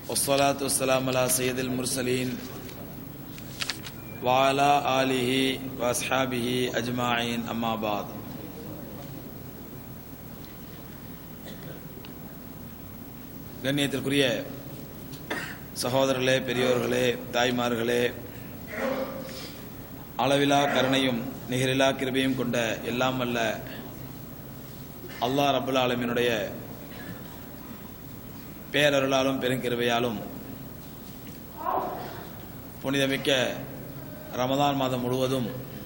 والصلاة والسلام على سيد المرسلين وعلى آله وأصحابه أجمعين أما بعد கண்ணியத்திற்குரிய சகோதரர்களே பெரியோர்களே தாய்மார்களே அளவிலா கருணையும் நிகரிலா கிருபையும் கொண்ட எல்லாம் வல்ல அல்லாஹ் ரபுல் ஆலமினுடைய பேரருளாலும் பெருங்கிருபையாலும் புனிதமிக்க ரமதான் மாதம் முழுவதும்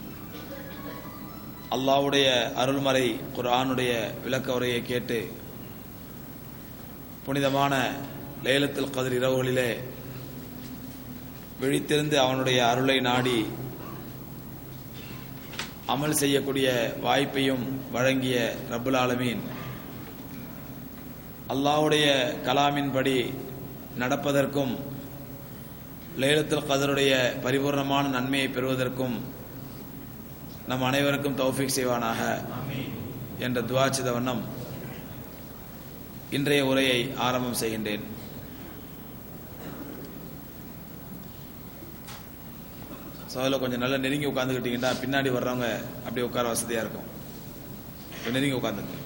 அல்லாவுடைய அருள்மறை குர்ஆனுடைய விளக்க உரையை கேட்டு புனிதமான லேலத்தில் கதிர் இரவுகளிலே விழித்திருந்து அவனுடைய அருளை நாடி அமல் செய்யக்கூடிய வாய்ப்பையும் வழங்கிய ரபுல் ஆலமீன் அல்லாவுடைய கலாமின்படி நடப்பதற்கும் லேலத்தில் கதருடைய பரிபூர்ணமான நன்மையை பெறுவதற்கும் நம் அனைவருக்கும் தௌஃபிக் செய்வானாக என்ற துவாச்சித வண்ணம் இன்றைய உரையை ஆரம்பம் செய்கின்றேன் சோதல கொஞ்சம் நல்லா நெருங்கி உட்காந்துக்கிட்டீங்கன்னா பின்னாடி வர்றவங்க அப்படியே உட்கார வசதியா இருக்கும் கொஞ்சம் நெருங்கி உட்காந்துங்க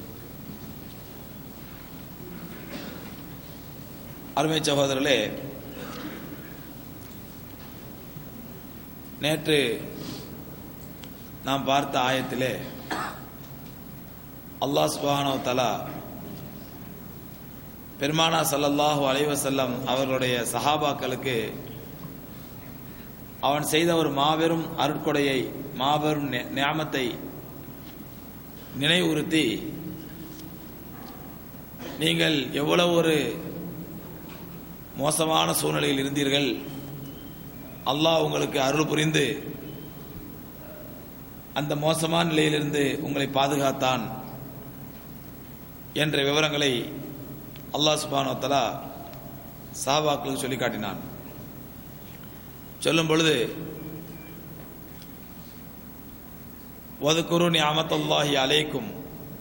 அருமை சகோதரர்களே நேற்று நாம் பார்த்த ஆயத்திலே அல்லாஹ் சுபானோ தலா பெருமானா சல்லல்லாஹு அலைவசல்லம் அவர்களுடைய சஹாபாக்களுக்கு அவன் செய்த ஒரு மாபெரும் அருட்கொடையை மாபெரும் நியாமத்தை நினைவுறுத்தி நீங்கள் எவ்வளவு ஒரு மோசமான சூழ்நிலையில் இருந்தீர்கள் அல்லாஹ் உங்களுக்கு அருள் புரிந்து அந்த மோசமான நிலையிலிருந்து உங்களை பாதுகாத்தான் என்ற விவரங்களை அல்லாஹ் சுபானோ தலா சாபாக்களுக்கு சொல்லி காட்டினான் சொல்லும் பொழுது வதுகுரு நியாமத்தல்லாஹி அலைக்கும்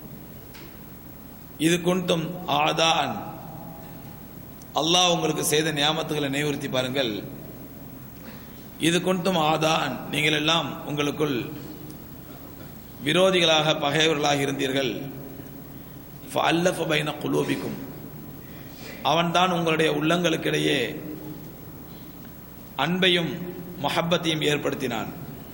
இது குண்டும் ஆதான் அல்லாஹ் உங்களுக்கு செய்த நியாமத்துகளை நினைவுறுத்தி பாருங்கள் இது கொண்டும் ஆதான் நீங்கள் எல்லாம் உங்களுக்குள் விரோதிகளாக பகைவர்களாக இருந்தீர்கள் அல்லஃப பைன குலோபிக்கும் அவன்தான் உங்களுடைய உள்ளங்களுக்கிடையே அன்பையும் மஹப்பத்தையும் ஏற்படுத்தினான்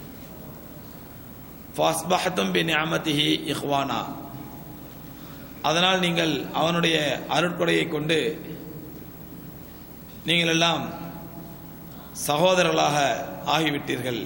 இஹ்வானா அதனால் நீங்கள் அவனுடைய அருட்கொடையை கொண்டு நீங்கள் எல்லாம் சகோதரர்களாக ஆகிவிட்டீர்கள்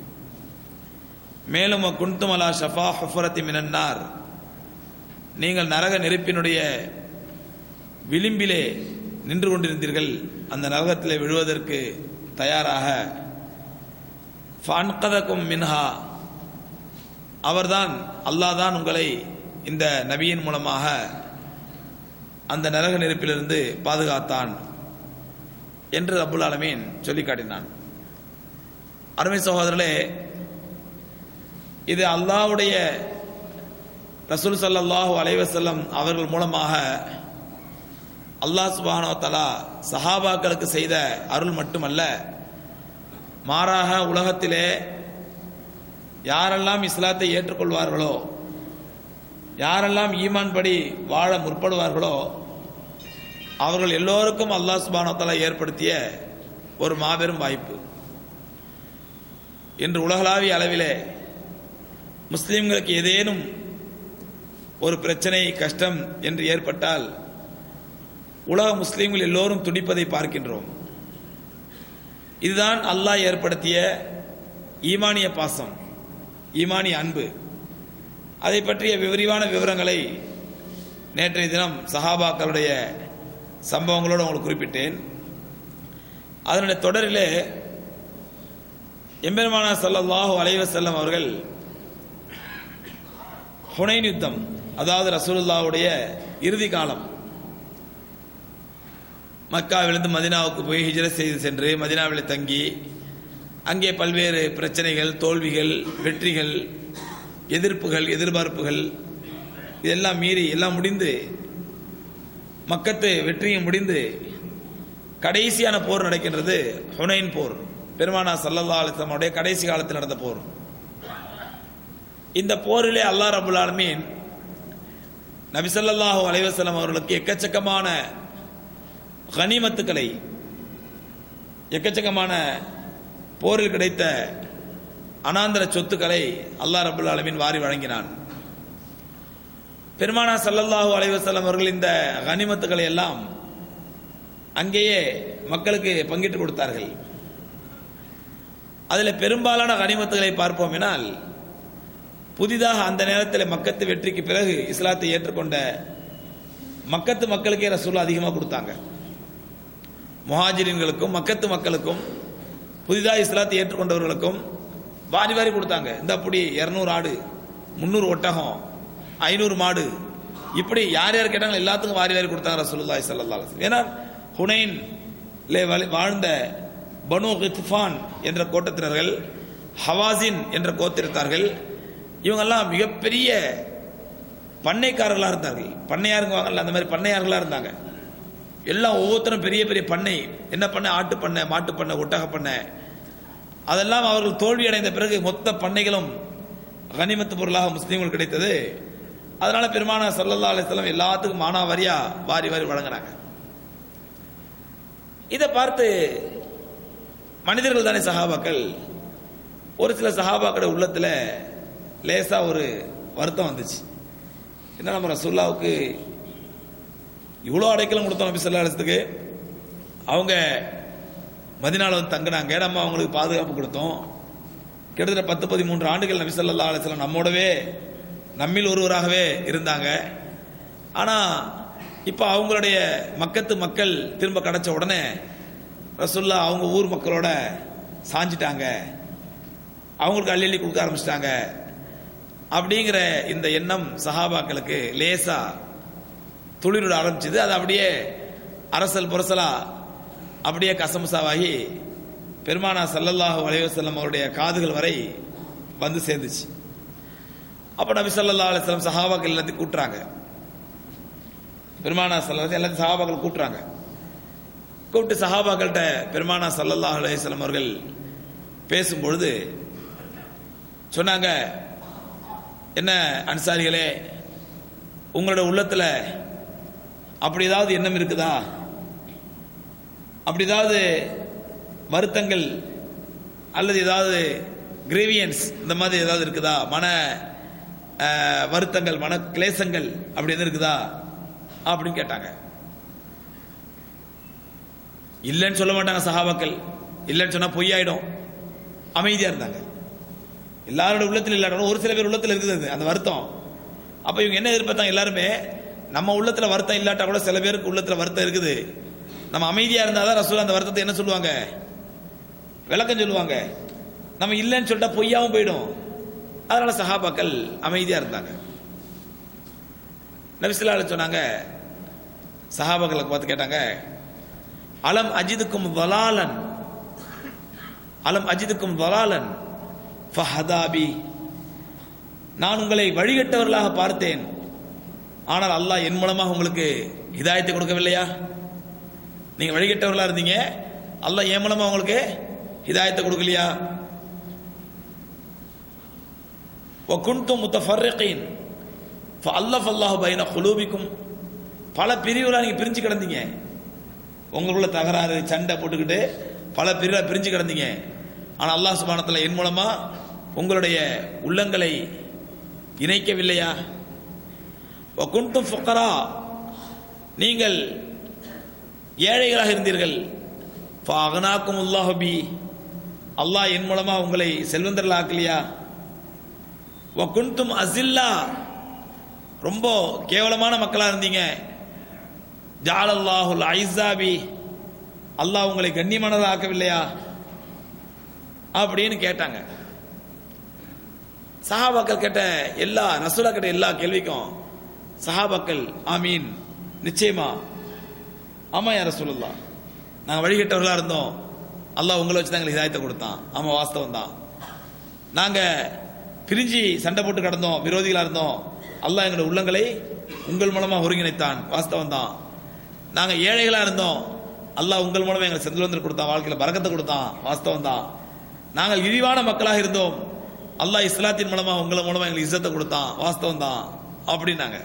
மேலும் குந்துமலா ஷஃபா ஹுஃபரத்தி மினன்னார் நீங்கள் நரக நெருப்பினுடைய விளிம்பிலே நின்று கொண்டிருந்தீர்கள் அந்த நரகத்திலே விழுவதற்கு தயாராக ஃபன்கதக்கும் மின்ஹா அவர்தான் அல்லாஹ் தான் உங்களை இந்த நபியின் மூலமாக அந்த நரக நெருப்பிலிருந்து பாதுகாத்தான் என்று அபுல் ஆலமீன் சொல்லி காட்டினான் அருமை சகோதரர்களே இது அல்லாவுடைய ரசூல் சல்லாஹூ அலைவசல்லம் அவர்கள் மூலமாக அல்லாஹ் சுபானோ தலா சஹாபாக்களுக்கு செய்த அருள் மட்டுமல்ல மாறாக உலகத்திலே யாரெல்லாம் இஸ்லாத்தை ஏற்றுக்கொள்வார்களோ யாரெல்லாம் ஈமான் படி வாழ முற்படுவார்களோ அவர்கள் எல்லோருக்கும் அல்லாஹ் சுபானத்தலா ஏற்படுத்திய ஒரு மாபெரும் வாய்ப்பு இன்று உலகளாவிய அளவிலே முஸ்லிம்களுக்கு ஏதேனும் ஒரு பிரச்சனை கஷ்டம் என்று ஏற்பட்டால் உலக முஸ்லிம்கள் எல்லோரும் துடிப்பதை பார்க்கின்றோம் இதுதான் அல்லாஹ் ஏற்படுத்திய ஈமானிய பாசம் ஈமானிய அன்பு அதை பற்றிய விரிவான விவரங்களை நேற்றைய தினம் சஹாபாக்களுடைய சம்பவங்களோடு உங்களுக்கு குறிப்பிட்டேன் அதனுடைய தொடரிலே எம்பெருமானா சல்லாஹூ அலைவசல்லம் அவர்கள் ஹுனைன் யுத்தம் அதாவது ரசூலுல்லாவுடைய இறுதி காலம் மக்காவிலிருந்து மதினாவுக்கு போய் ஹிஜர செய்து சென்று மதினாவில் தங்கி அங்கே பல்வேறு பிரச்சனைகள் தோல்விகள் வெற்றிகள் எதிர்ப்புகள் எதிர்பார்ப்புகள் இதெல்லாம் மீறி எல்லாம் முடிந்து மக்கத்து வெற்றியும் முடிந்து கடைசியான போர் நடக்கின்றது ஹுனைன் போர் பெருமானா சல்லல்லா அலிஸ்லாமுடைய கடைசி காலத்தில் நடந்த போர் இந்த போரிலே அல்லாஹ் ரபுல் ஆலமீன் நபி ஸல்லல்லாஹு அலைஹி வஸல்லம் அவர்களுக்கு எக்கச்சக்கமான கனிமத்துக்களை எக்கச்சக்கமான போரில் கிடைத்த அனாந்தர சொத்துக்களை அல்லாஹ் ரபுல் ஆலமீன் வாரி வழங்கினான் பெருமானா சல்லல்லாஹு அலைஹி வஸல்லம் அவர்கள் இந்த கனிமத்துக்களை எல்லாம் அங்கேயே மக்களுக்கு பங்கிட்டு கொடுத்தார்கள் அதில் பெரும்பாலான கனிமத்துகளை பார்ப்போம் எனால் புதிதாக அந்த நேரத்தில் மக்கத்து வெற்றிக்கு பிறகு இஸ்லாத்தை ஏற்றுக்கொண்ட மக்கத்து மக்களுக்கே ரசூல் அதிகமாக கொடுத்தாங்க முஹாஜிரின்களுக்கும் மக்கத்து மக்களுக்கும் புதிதாக இஸ்லாத்தை ஏற்றுக்கொண்டவர்களுக்கும் வாரி வாரி கொடுத்தாங்க இந்த அப்படி இருநூறு ஆடு முந்நூறு ஒட்டகம் ஐநூறு மாடு இப்படி யார் யார் கேட்டாங்களோ எல்லாத்துக்கும் வாரி வாரி கொடுத்தாங்க ரசூலுல்லாஹி ஸல்லல்லாஹு அலைஹி வஸல்லம் ஏன்னா ஹுனைன் வாழ்ந்த பனு கித்ஃபான் என்ற கோட்டத்தினர்கள் ஹவாசின் என்ற கோத்திரத்தார்கள் இவங்கெல்லாம் மிகப்பெரிய பண்ணைக்காரர்களாக இருந்தார்கள் பண்ணையாருங்க வாங்கல அந்த மாதிரி பண்ணையார்களாக இருந்தாங்க எல்லாம் ஒவ்வொருத்தரும் பெரிய பெரிய பண்ணை என்ன பண்ணை ஆட்டு பண்ணை மாட்டு பண்ணை ஒட்டக பண்ணை அதெல்லாம் அவர்கள் தோல்வி அடைந்த பிறகு மொத்த பண்ணைகளும் கனிமத்து பொருளாக முஸ்லீம்கள் கிடைத்தது அதனால பெருமான சல்லல்லா அலிஸ்லாம் எல்லாத்துக்கும் மானாவாரியா வாரி வாரி வழங்கினாங்க இதை பார்த்து மனிதர்கள் தானே சஹாபாக்கள் ஒரு சில சஹாபாக்களோட உள்ளத்துல லேசா ஒரு வருத்தம் வந்துச்சு என்ன நம்ம ரசூல்லாவுக்கு இவ்வளோ அடைக்கலம் கொடுத்தோம் நபி சொல்லா அலிஸ்துக்கு அவங்க மதினால வந்து தங்கினாங்க நம்ம அவங்களுக்கு பாதுகாப்பு கொடுத்தோம் கிட்டத்தட்ட பத்து பதிமூன்று ஆண்டுகள் நபி சொல்லா அலிஸ்லாம் நம்மோடவே நம்மில் ஒருவராகவே இருந்தாங்க ஆனா இப்ப அவங்களுடைய மக்கத்து மக்கள் திரும்ப கிடைச்ச உடனே ரசுல்லா அவங்க ஊர் மக்களோட சாஞ்சிட்டாங்க அவங்களுக்கு அள்ளி அள்ளி கொடுக்க ஆரம்பிச்சிட்டாங்க அப்படிங்கிற இந்த எண்ணம் சஹாபாக்களுக்கு லேசா துளிரிட ஆரம்பிச்சது அது அப்படியே அரசல் புரசலா அப்படியே கசமுசாவாகி பெருமானா சல்லல்லாஹு அலைவசல்லம் அவருடைய காதுகள் வரை வந்து சேர்ந்துச்சு அப்ப நபி சல்லா அலிஸ்லாம் சஹாபாக்கள் எல்லாத்தையும் கூட்டுறாங்க பெருமானா சல்லா எல்லாத்தையும் சஹாபாக்கள் கூட்டுறாங்க கூப்பிட்டு சஹாபாக்கள்கிட்ட பெருமானா சல்லல்லாஹு அலையம் அவர்கள் பேசும்பொழுது சொன்னாங்க என்ன அன்சாரிகளே உங்களோட உள்ளத்துல அப்படி ஏதாவது எண்ணம் இருக்குதா அப்படி ஏதாவது வருத்தங்கள் அல்லது ஏதாவது கிரேவியன்ஸ் இந்த மாதிரி ஏதாவது இருக்குதா மன வருத்தங்கள் மன கிளேசங்கள் அப்படி எதுவும் இருக்குதா அப்படின்னு கேட்டாங்க இல்லைன்னு சொல்ல மாட்டாங்க சஹாபாக்கள் இல்லைன்னு சொன்னா பொய்யாயிடும் அமைதியா இருந்தாங்க எல்லாரோட உள்ளத்தில் இல்லாட்டாலும் ஒரு சில பேர் உள்ளத்தில் இருக்குது அந்த வருத்தம் அப்ப இவங்க என்ன எதிர்பார்த்தாங்க எல்லாருமே நம்ம உள்ளத்துல வருத்தம் இல்லாட்டா கூட சில பேருக்கு உள்ளத்துல வருத்தம் இருக்குது நம்ம அமைதியா இருந்தாதான் ரசூல் அந்த வருத்தத்தை என்ன சொல்லுவாங்க விளக்கம் சொல்லுவாங்க நம்ம இல்லைன்னு சொல்லிட்டா பொய்யாவும் போயிடும் அதனால சஹாபாக்கள் அமைதியா இருந்தாங்க நபிசுல்லா சொன்னாங்க சஹாபாக்களை பார்த்து கேட்டாங்க அலம் அஜிதுக்கும் வலாலன் அலம் அஜிதுக்கும் வலாலன் ஃபஹதாபி நான் உங்களை வழிகட்டவர்களாக பார்த்தேன் ஆனால் அல்லாஹ் என் மூலமாக உங்களுக்கு ஹிதாயத்தை கொடுக்கவில்லையா நீங்க வழிகட்டவர்களா இருந்தீங்க அல்லாஹ் என் மூலமா உங்களுக்கு ஹிதாயத்தை கொடுக்கலையா وكنتم متفرقين فالف الله بين قلوبكم பல பிரிவுகளா நீங்க பிரிஞ்சு கிடந்தீங்க உங்களுக்குள்ள தகராறு சண்டை போட்டுக்கிட்டு பல பிரிவா பிரிஞ்சு கிடந்தீங்க ஆனா அல்லாஹ் சுபானத்துல என் மூலமா உங்களுடைய உள்ளங்களை இணைக்கவில்லையா குண்டும் ஃபுக்கரா நீங்கள் ஏழைகளாக இருந்தீர்கள் அகனாக்கும் உல்லாஹபி அல்லாஹ் என் மூலமா உங்களை செல்வந்தர்கள் ஆக்கலையா குண்டும் அசில்லா ரொம்ப கேவலமான மக்களா இருந்தீங்க ஜாலல்லாஹுல் ஐசாபி அல்லாஹ் உங்களை கண்ணியமானதாக ஆக்கவில்லையா அப்படின்னு கேட்டாங்க சஹாபாக்கள் கேட்ட எல்லா ரசூலா கேட்ட எல்லா கேள்விக்கும் சஹாபாக்கள் ஆமீன் நிச்சயமா ஆமா யார சொல்லலாம் நாங்க வழிகட்டவர்களா இருந்தோம் அல்லாஹ் உங்களை வச்சு தான் எங்களுக்கு இதாயத்தை கொடுத்தான் ஆமா வாஸ்தவம் தான் நாங்க பிரிஞ்சு சண்டை போட்டு கிடந்தோம் விரோதிகளா இருந்தோம் அல்லாஹ் எங்களுடைய உள்ளங்களை உங்கள் மூலமா ஒருங்கிணைத்தான் வாஸ்தவம் தான் நாங்க ஏழைகளா இருந்தோம் அல்லாஹ் உங்கள் மூலமா எங்களுக்கு செல்வந்தர் கொடுத்தான் வாழ்க்கையில பரக்கத்தை கொடுத்தான் வாஸ்தவம் தான் நாங்கள் இழிவான மக்களாக இருந்தோம் அல்லாஹ் இஸ்லாத்தின் மூலமா உங்கள் மூலமா எங்களுக்கு இசத்தை கொடுத்தான் வாஸ்தவம் தான் அப்படின்னாங்க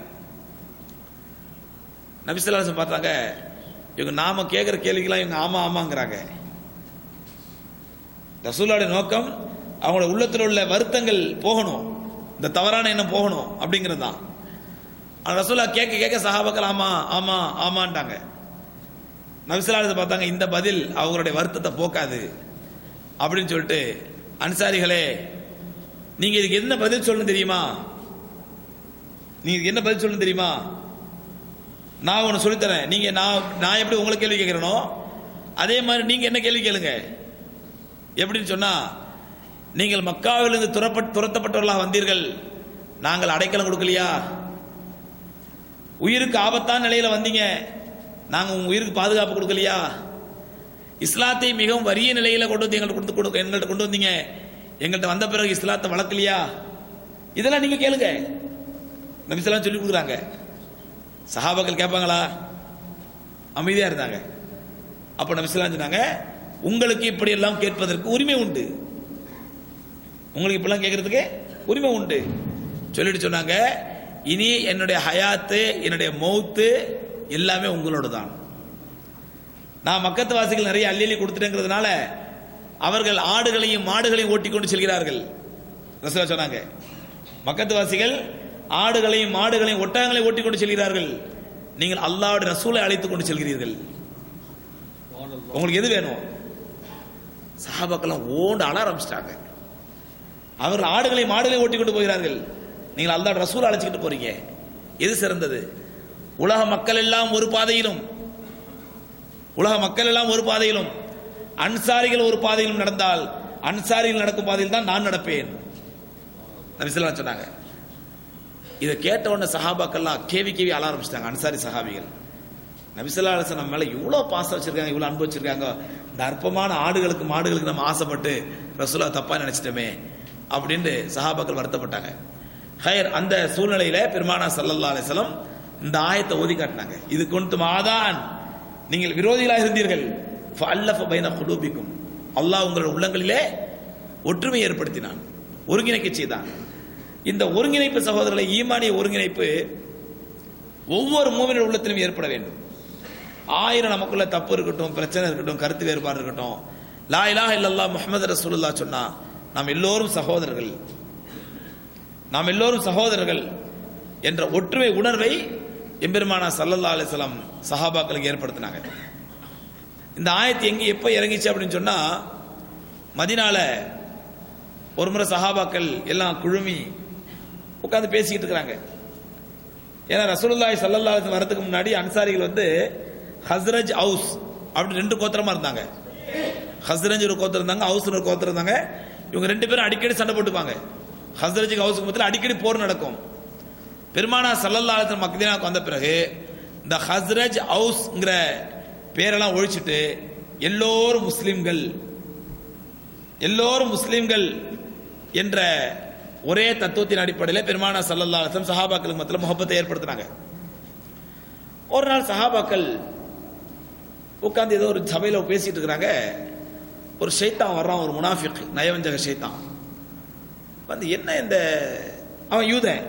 நபிசல்லாசம் பார்த்தாங்க இவங்க நாம கேட்கிற கேள்விக்கெல்லாம் இவங்க ஆமா ஆமாங்கிறாங்க ரசூலாவுடைய நோக்கம் அவங்களோட உள்ளத்தில் உள்ள வருத்தங்கள் போகணும் இந்த தவறான எண்ணம் போகணும் அப்படிங்கிறது தான் ஆனா ரசூலா கேட்க கேட்க சஹாபாக்கள் ஆமா ஆமா ஆமான்ட்டாங்க நபிசல்லாசத்தை பார்த்தாங்க இந்த பதில் அவங்களுடைய வருத்தத்தை போக்காது அப்படின்னு சொல்லிட்டு அன்சாரிகளே நீங்க இதுக்கு என்ன பதில் சொல்லணும் தெரியுமா நீங்க இதுக்கு என்ன பதில் சொல்லணும் தெரியுமா நான் ஒன்று சொல்லித்தரேன் நீங்க நான் நான் எப்படி உங்களை கேள்வி கேட்கிறேனோ அதே மாதிரி நீங்க என்ன கேள்வி கேளுங்க எப்படின்னு சொன்னா நீங்கள் மக்காவிலிருந்து துரப்பட் துரத்தப்பட்டவர்களாக வந்தீர்கள் நாங்கள் அடைக்கலம் கொடுக்கலையா உயிருக்கு ஆபத்தான நிலையில வந்தீங்க நாங்க உங்க உயிருக்கு பாதுகாப்பு கொடுக்கலையா இஸ்லாத்தை மிகவும் வறிய நிலையில கொண்டு வந்து எங்கள்ட்ட கொடுத்து கொடுக்க எங்கள்ட்ட கொண்டு வந்தீங்க எங்கள்ட்ட வந்த பிறகு இஸ்லாத்தை வளர்க்கலையா இதெல்லாம் நீங்க கேளுங்க நபிசலாம் சொல்லி கொடுக்குறாங்க சஹாபாக்கள் கேட்பாங்களா அமைதியா இருந்தாங்க அப்ப நபிசலாம் சொன்னாங்க உங்களுக்கு இப்படி எல்லாம் கேட்பதற்கு உரிமை உண்டு உங்களுக்கு இப்படிலாம் கேட்கறதுக்கு உரிமை உண்டு சொல்லிட்டு சொன்னாங்க இனி என்னுடைய ஹயாத்து என்னுடைய மௌத்து எல்லாமே உங்களோட தான் நான் மக்கத்து வாசிகள் நிறைய அள்ளி அள்ளி கொடுத்துட்டேங்கிறதுனால அவர்கள் ஆடுகளையும் மாடுகளையும் ஓட்டி கொண்டு செல்கிறார்கள் ரசூலா சொன்னாங்க மக்கத்து வாசிகள் ஆடுகளையும் மாடுகளையும் ஒட்டகங்களையும் ஓட்டி கொண்டு செல்கிறார்கள் நீங்கள் அல்லாவுடைய ரசூலை அழைத்துக் கொண்டு செல்கிறீர்கள் உங்களுக்கு எது வேணும் சஹாபாக்கெல்லாம் ஓண்டு அழ ஆரம்பிச்சிட்டாங்க அவர்கள் ஆடுகளை மாடுகளை ஓட்டி கொண்டு போகிறார்கள் நீங்கள் அல்லா ரசூல் அழைச்சிக்கிட்டு போறீங்க எது சிறந்தது உலக மக்கள் எல்லாம் ஒரு பாதையிலும் உலக மக்கள் எல்லாம் ஒரு பாதையிலும் அன்சாரிகள் ஒரு பாதையிலும் நடந்தால் அன்சாரிகள் நடக்கும் பாதையில் தான் நான் நடப்பேன் நபிசல்லாம் சொன்னாங்க இதை கேட்ட உடனே சஹாபாக்கெல்லாம் கேவி கேவி அழ ஆரம்பிச்சிட்டாங்க அன்சாரி சஹாபிகள் நபிசல்லா அலிஸ்லாம் நம்ம மேல இவ்வளவு பாசம் வச்சிருக்காங்க இவ்வளவு அன்பு வச்சிருக்காங்க இந்த அற்பமான ஆடுகளுக்கு மாடுகளுக்கு நம்ம ஆசைப்பட்டு ரசூலா தப்பா நினைச்சிட்டோமே அப்படின்னு சஹாபாக்கள் வருத்தப்பட்டாங்க ஹயர் அந்த சூழ்நிலையில பெருமானா சல்லல்லா அலிஸ்லாம் இந்த ஆயத்தை ஓதி காட்டினாங்க இது கொண்டு மாதான் நீங்கள் விரோதிகளாக இருந்தீர்கள் அல்லஃப பைன குலூபிக்கும் அல்லாஹ் உங்களோட உள்ளங்களிலே ஒற்றுமை ஏற்படுத்தினான் ஒருங்கிணைக்க செய்தான் இந்த ஒருங்கிணைப்பு சகோதரர்களை ஈமானிய ஒருங்கிணைப்பு ஒவ்வொரு மூவினர் உள்ளத்திலும் ஏற்பட வேண்டும் ஆயிரம் நமக்குள்ள தப்பு இருக்கட்டும் பிரச்சனை இருக்கட்டும் கருத்து வேறுபாடு இருக்கட்டும் லா இலாஹ இல்லல்லாஹ் முஹம்மது ரசூலுல்லாஹ் சொன்னா நாம் எல்லோரும் சகோதரர்கள் நாம் எல்லோரும் சகோதரர்கள் என்ற ஒற்றுமை உணர்வை எம்பெருமானா சல்லல்லா அலிஸ்லாம் சஹாபாக்களுக்கு ஏற்படுத்தினாங்க இந்த ஆயத்து எங்க எப்ப இறங்கிச்சு அப்படின்னு சொன்னா மதினால ஒரு முறை சஹாபாக்கள் எல்லாம் குழுமி உட்காந்து பேசிக்கிட்டு இருக்கிறாங்க ஏன்னா ரசூலுல்லாய் சல்லல்லா அலிஸ்லாம் வரதுக்கு முன்னாடி அன்சாரிகள் வந்து ஹஸ்ரஜ் ஹவுஸ் அப்படி ரெண்டு கோத்திரமா இருந்தாங்க ஹஸ்ரஜ் ஒரு கோத்திரம் இருந்தாங்க ஹவுஸ் ஒரு கோத்திரம் இருந்தாங்க இவங்க ரெண்டு பேரும் அடிக்கடி சண்டை போட்டுப்பாங்க ஹஸ்ரஜுக்கு ஹவுஸுக்கு மத்தியில் அடிக்கடி போர் நடக்கும் பெருமானா சல்லல்லாஹு மக்தீனாவுக்கு வந்த பிறகு இந்த ஹஸ்ரஜ் ஹவுஸ்ங்கிற பேரெல்லாம் ஒழிச்சிட்டு எல்லோரும் முஸ்லிம்கள் எல்லோரும் முஸ்லிம்கள் என்ற ஒரே தத்துவத்தின் அடிப்படையில் பெருமானா சல்லல்லா அலிஸ்லாம் சஹாபாக்களுக்கு மத்தியில் முகப்பத்தை ஏற்படுத்தினாங்க ஒரு நாள் சஹாபாக்கள் உட்காந்து ஏதோ ஒரு சபையில் பேசிட்டு இருக்கிறாங்க ஒரு ஷைத்தான் வர்றான் ஒரு முனாஃபிக் நயவஞ்சக ஷைத்தான் வந்து என்ன இந்த அவன் யூதன்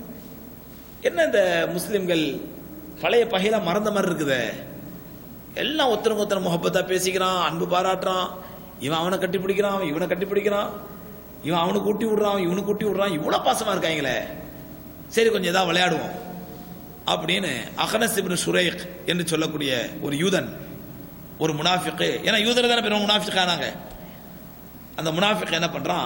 என்ன இந்த முஸ்லிம்கள் பழைய பகையெல்லாம் மறந்த மாதிரி இருக்குதே எல்லாம் ஒருத்தருக்கு ஒருத்தர் முகப்பத்தா பேசிக்கிறான் அன்பு பாராட்டுறான் இவன் அவனை கட்டி பிடிக்கிறான் அவன் இவனை கட்டி பிடிக்கிறான் இவன் அவனுக்கு ஊட்டி விடுறான் இவனுக்கு ஊட்டி விடுறான் இவ்வளவு பாசமா இருக்காங்களே சரி கொஞ்சம் ஏதாவது விளையாடுவோம் அப்படின்னு அகனஸ் இப்னு சுரேக் என்று சொல்லக்கூடிய ஒரு யூதன் ஒரு முனாஃபிக்கு ஏன்னா யூதர் தானே பெரும் முனாஃபிக் ஆனாங்க அந்த முனாஃபிக் என்ன பண்றான்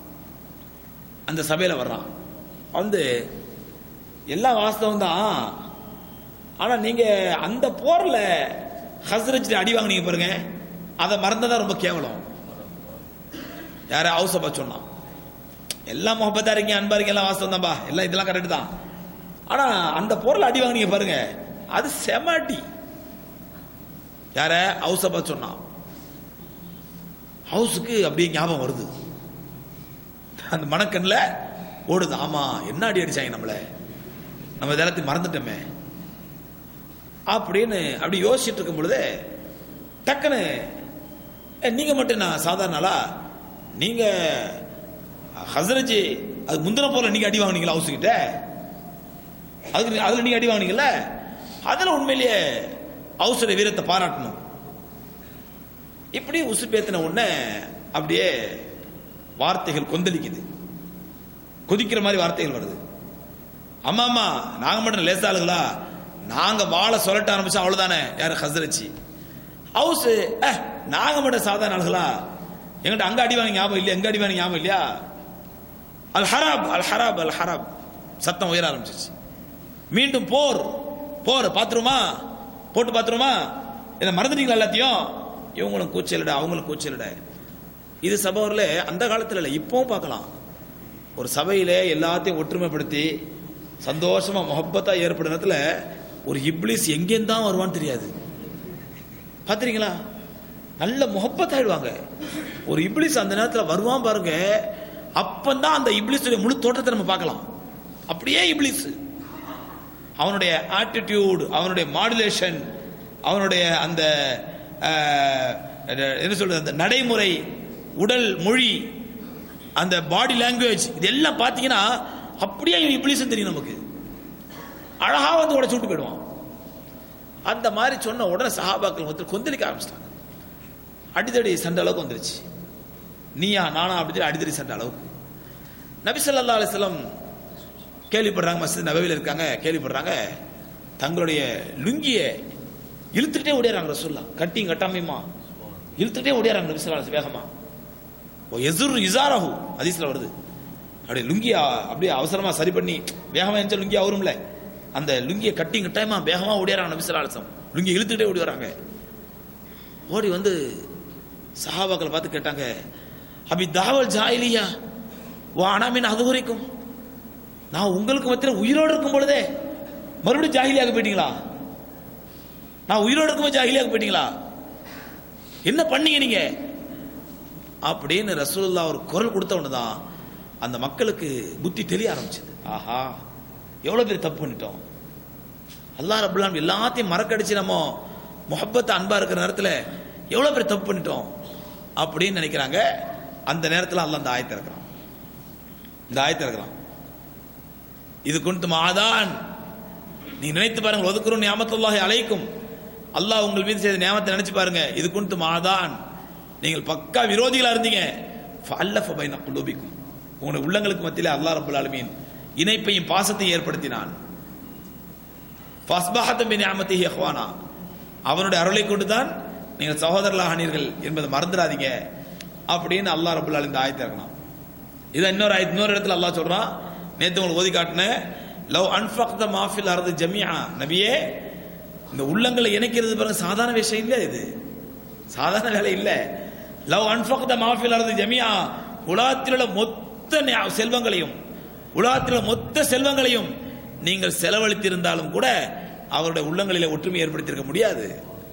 அந்த சபையில வர்றான் வந்து எல்லாம் வாஸ்தவம் தான் ஆனா நீங்க அந்த போர்ல ஹஸ்ரஜ் அடி வாங்கினீங்க பாருங்க அதை மறந்ததா ரொம்ப கேவலம் யார ஹவுசப்பா சொன்னான் எல்லாம் முகப்பத்தா இருக்கீங்க அன்பா இருக்கீங்க எல்லாம் வாஸ்தவம் தான்பா எல்லாம் இதெல்லாம் கரெக்ட் தான் ஆனா அந்த பொருள் அடி வாங்கினீங்க பாருங்க அது செம அடி யார ஹவுசப்பா சொன்னான் ஹவுஸுக்கு அப்படியே ஞாபகம் வருது அந்த மணக்கண்ல ஓடுது ஆமா என்ன அடி அடிச்சாங்க நம்மள நம்ம இதெல்லாத்தையும் மறந்துட்டோமே அப்படின்னு அப்படி யோசிச்சுட்டு இருக்கும் பொழுது டக்குன்னு "ஏ, நீங்க மட்டும் நான் சாதாரண ஆளா நீங்க ஹசரஜி அது முந்தின போல நீங்க அடி வாங்குனீங்களா ஹவுஸ் கிட்ட அதுக்கு நீ- அதுல நீங்க அடி வாங்குனீங்கல்ல அதுல உண்மையிலேயே ஹவுஸுடைய வீரத்தை பாராட்டணும் இப்படி உசுப்பேத்தின உடனே அப்படியே வார்த்தைகள் கொந்தளிக்குது கொதிக்கிற மாதிரி வார்த்தைகள் வருது அம்மா அம்மா நாங்க மட்டும் லேசாளுங்களா நாங்க வாழ சொல்லட்ட ஆரம்பிச்சா அவ்வளவுதானே யாரு ஹசரச்சி ஹவுஸ் நாங்க மட்டும் சாதாரண ஆளுகளா எங்கிட்ட அங்க அடி வாங்கி ஞாபகம் இல்லையா எங்க அடி வாங்கி ஞாபகம் இல்லையா அல் ஹராப் அல் ஹராப் அல் ஹராப் சத்தம் உயர ஆரம்பிச்சிச்சு மீண்டும் போர் போர் பாத்துருமா போட்டு பாத்துருமா இதை மறந்துட்டீங்களா எல்லாத்தையும் இவங்களும் கூச்சலிட அவங்களும் கூச்சலிட இது சபையில் அந்த காலத்துல இல்லை இப்பவும் பார்க்கலாம் ஒரு சபையிலே எல்லாத்தையும் ஒற்றுமைப்படுத்தி சந்தோஷமா முகப்பத்தா ஏற்படும் நேரத்துல ஒரு இப்ளிஸ் எங்கேருந்து தான் வருவான்னு தெரியாது பாத்திரீங்களா நல்ல முகப்பத்தாயிடுவாங்க ஒரு இப்ளிஸ் அந்த நேரத்துல வருவான் பாருங்க அப்பந்தான் அந்த இப்ளிஸுடைய முழு தோற்றத்தை நம்ம பார்க்கலாம் அப்படியே இப்ளிஸ் அவனுடைய ஆட்டிடியூட் அவனுடைய மாடுலேஷன் அவனுடைய அந்த அஹ், என்ன சொல்றது அந்த நடைமுறை உடல் மொழி அந்த பாடி லாங்குவேஜ் இதெல்லாம் பார்த்தீங்கன்னா அப்படியே இப்ளீஸ் தெரியும் நமக்கு அழகா வந்து உடச்சு விட்டு போயிடுவான் அந்த மாதிரி சொன்ன உடனே சஹாபாக்கள் வந்து கொந்தளிக்க ஆரம்பிச்சிட்டாங்க அடிதடி சண்டை அளவுக்கு வந்துருச்சு நீயா நானா அப்படி அடிதடி சண்டை அளவுக்கு நபி ஸல்லல்லாஹு அலைஹி வஸல்லம் கேள்விப்படுறாங்க மஸ்ஜித் நபவியில் இருக்காங்க கேள்விப்படுறாங்க தங்களுடைய லுங்கிய இழுத்துட்டே ஓடிறாங்க ரசூல்லா கட்டியும் கட்டாமையுமா இழுத்துட்டே ஓடிறாங்க நபி ஸல்லல்லாஹு அலைஹி வஸல்லம் வேகமா ஓ எசுர் இசாரஹு ஹதீஸ்ல வருது அப்படியே லுங்கிய அப்படியே அவசரமா சரி பண்ணி வேகமா எந்த லுங்கி அவரும்ல அந்த லுங்கிய கட்டியும் கட்டாயமா வேகமா ஓடிறாங்க நபி ஸல்லல்லாஹு அலைஹி வஸல்லம் லுங்கி இழுத்துட்டே ஓடி வராங்க ஓடி வந்து சஹாபாக்களை பார்த்து கேட்டாங்க அபி தாவல் ஜாயிலியா வா அனாமின் அதுவரைக்கும் நான் உங்களுக்கு மத்தியில் உயிரோடு இருக்கும் பொழுதே மறுபடியும் ஜாகிலியாக போயிட்டீங்களா நான் உயிரோடு இருக்கும்போது ஜாகிலியாக போயிட்டீங்களா என்ன பண்ணீங்க நீங்க அப்படின்னு ரசூலுல்லா ஒரு குரல் கொடுத்த உடனேதான் அந்த மக்களுக்கு புத்தி தெரிய ஆரம்பிச்சது ஆஹா எவ்வளவு பேர் தப்பு பண்ணிட்டோம் அல்லாஹ் ரபுல்லாம் எல்லாத்தையும் மறக்கடிச்சு நம்ம முஹப்பத் அன்பா இருக்கிற நேரத்தில் எவ்வளவு பேர் தப்பு பண்ணிட்டோம் அப்படின்னு நினைக்கிறாங்க அந்த நேரத்தில் அல்லாஹ் அந்த ஆயத்தை இருக்கிறான் இந்த ஆயத்தை இருக்கிறான் இது குன்து மாதான் நீ நினைத்து பாருங்க ஒதுக்குறோம் ஞாபகத்துல்லாஹி அலைக்கும் அல்லாஹ் உங்கள் மீது செய்த ஞாபகத்தை நினைச்சு பாருங்க இது குன்து மாதான் நீங்கள் பக்கா விரோதிகளா இருந்தீங்க ஃபஅல்லஃப பைன குலூபிக்கும் உங்களுடைய உள்ளங்களுக்கு மத்தியிலே அல்லாஹ் ரப்பல் ஆலமீன் இணைப்பையும் பாசத்தையும் ஏற்படுத்தினான் ஃபஸ்பஹத பின் நிஅமதிஹி இஹ்வானா அவனுடைய அருளை கொண்டுதான் நீங்கள் சகோதரர்களாக ஆனீர்கள் என்பதை மறந்துடாதீங்க அப்படின்னு அல்லாஹ் ரப்பல் ஆலமீன் இந்த ஆயத்தை இறக்கணும் இதை இன்னொரு ஆயத் இன்னொரு இடத்துல அல்லாஹ் சொல்றான் நேத்து உங்களுக்கு ஓதி காட்டினேன் லவ் அன்ஃபக்த மாஃபில் அரது ஜமியா நபியே இந்த உள்ளங்களை இணைக்கிறது பாருங்க சாதாரண விஷயம் இல்ல இது சாதாரண வேலை இல்ல லவ் அன்ஃபக்த மாஃபில் அரது ஜமியா உலகத்தில் உள்ள மொத்த ஞா- செல்வங்களையும் உலகத்தில் உள்ள மொத்த செல்வங்களையும் நீங்கள் செலவழித்திருந்தாலும் கூட அவருடைய உள்ளங்களிலே ஒற்றுமை ஏற்படுத்தியிருக்க முடியாது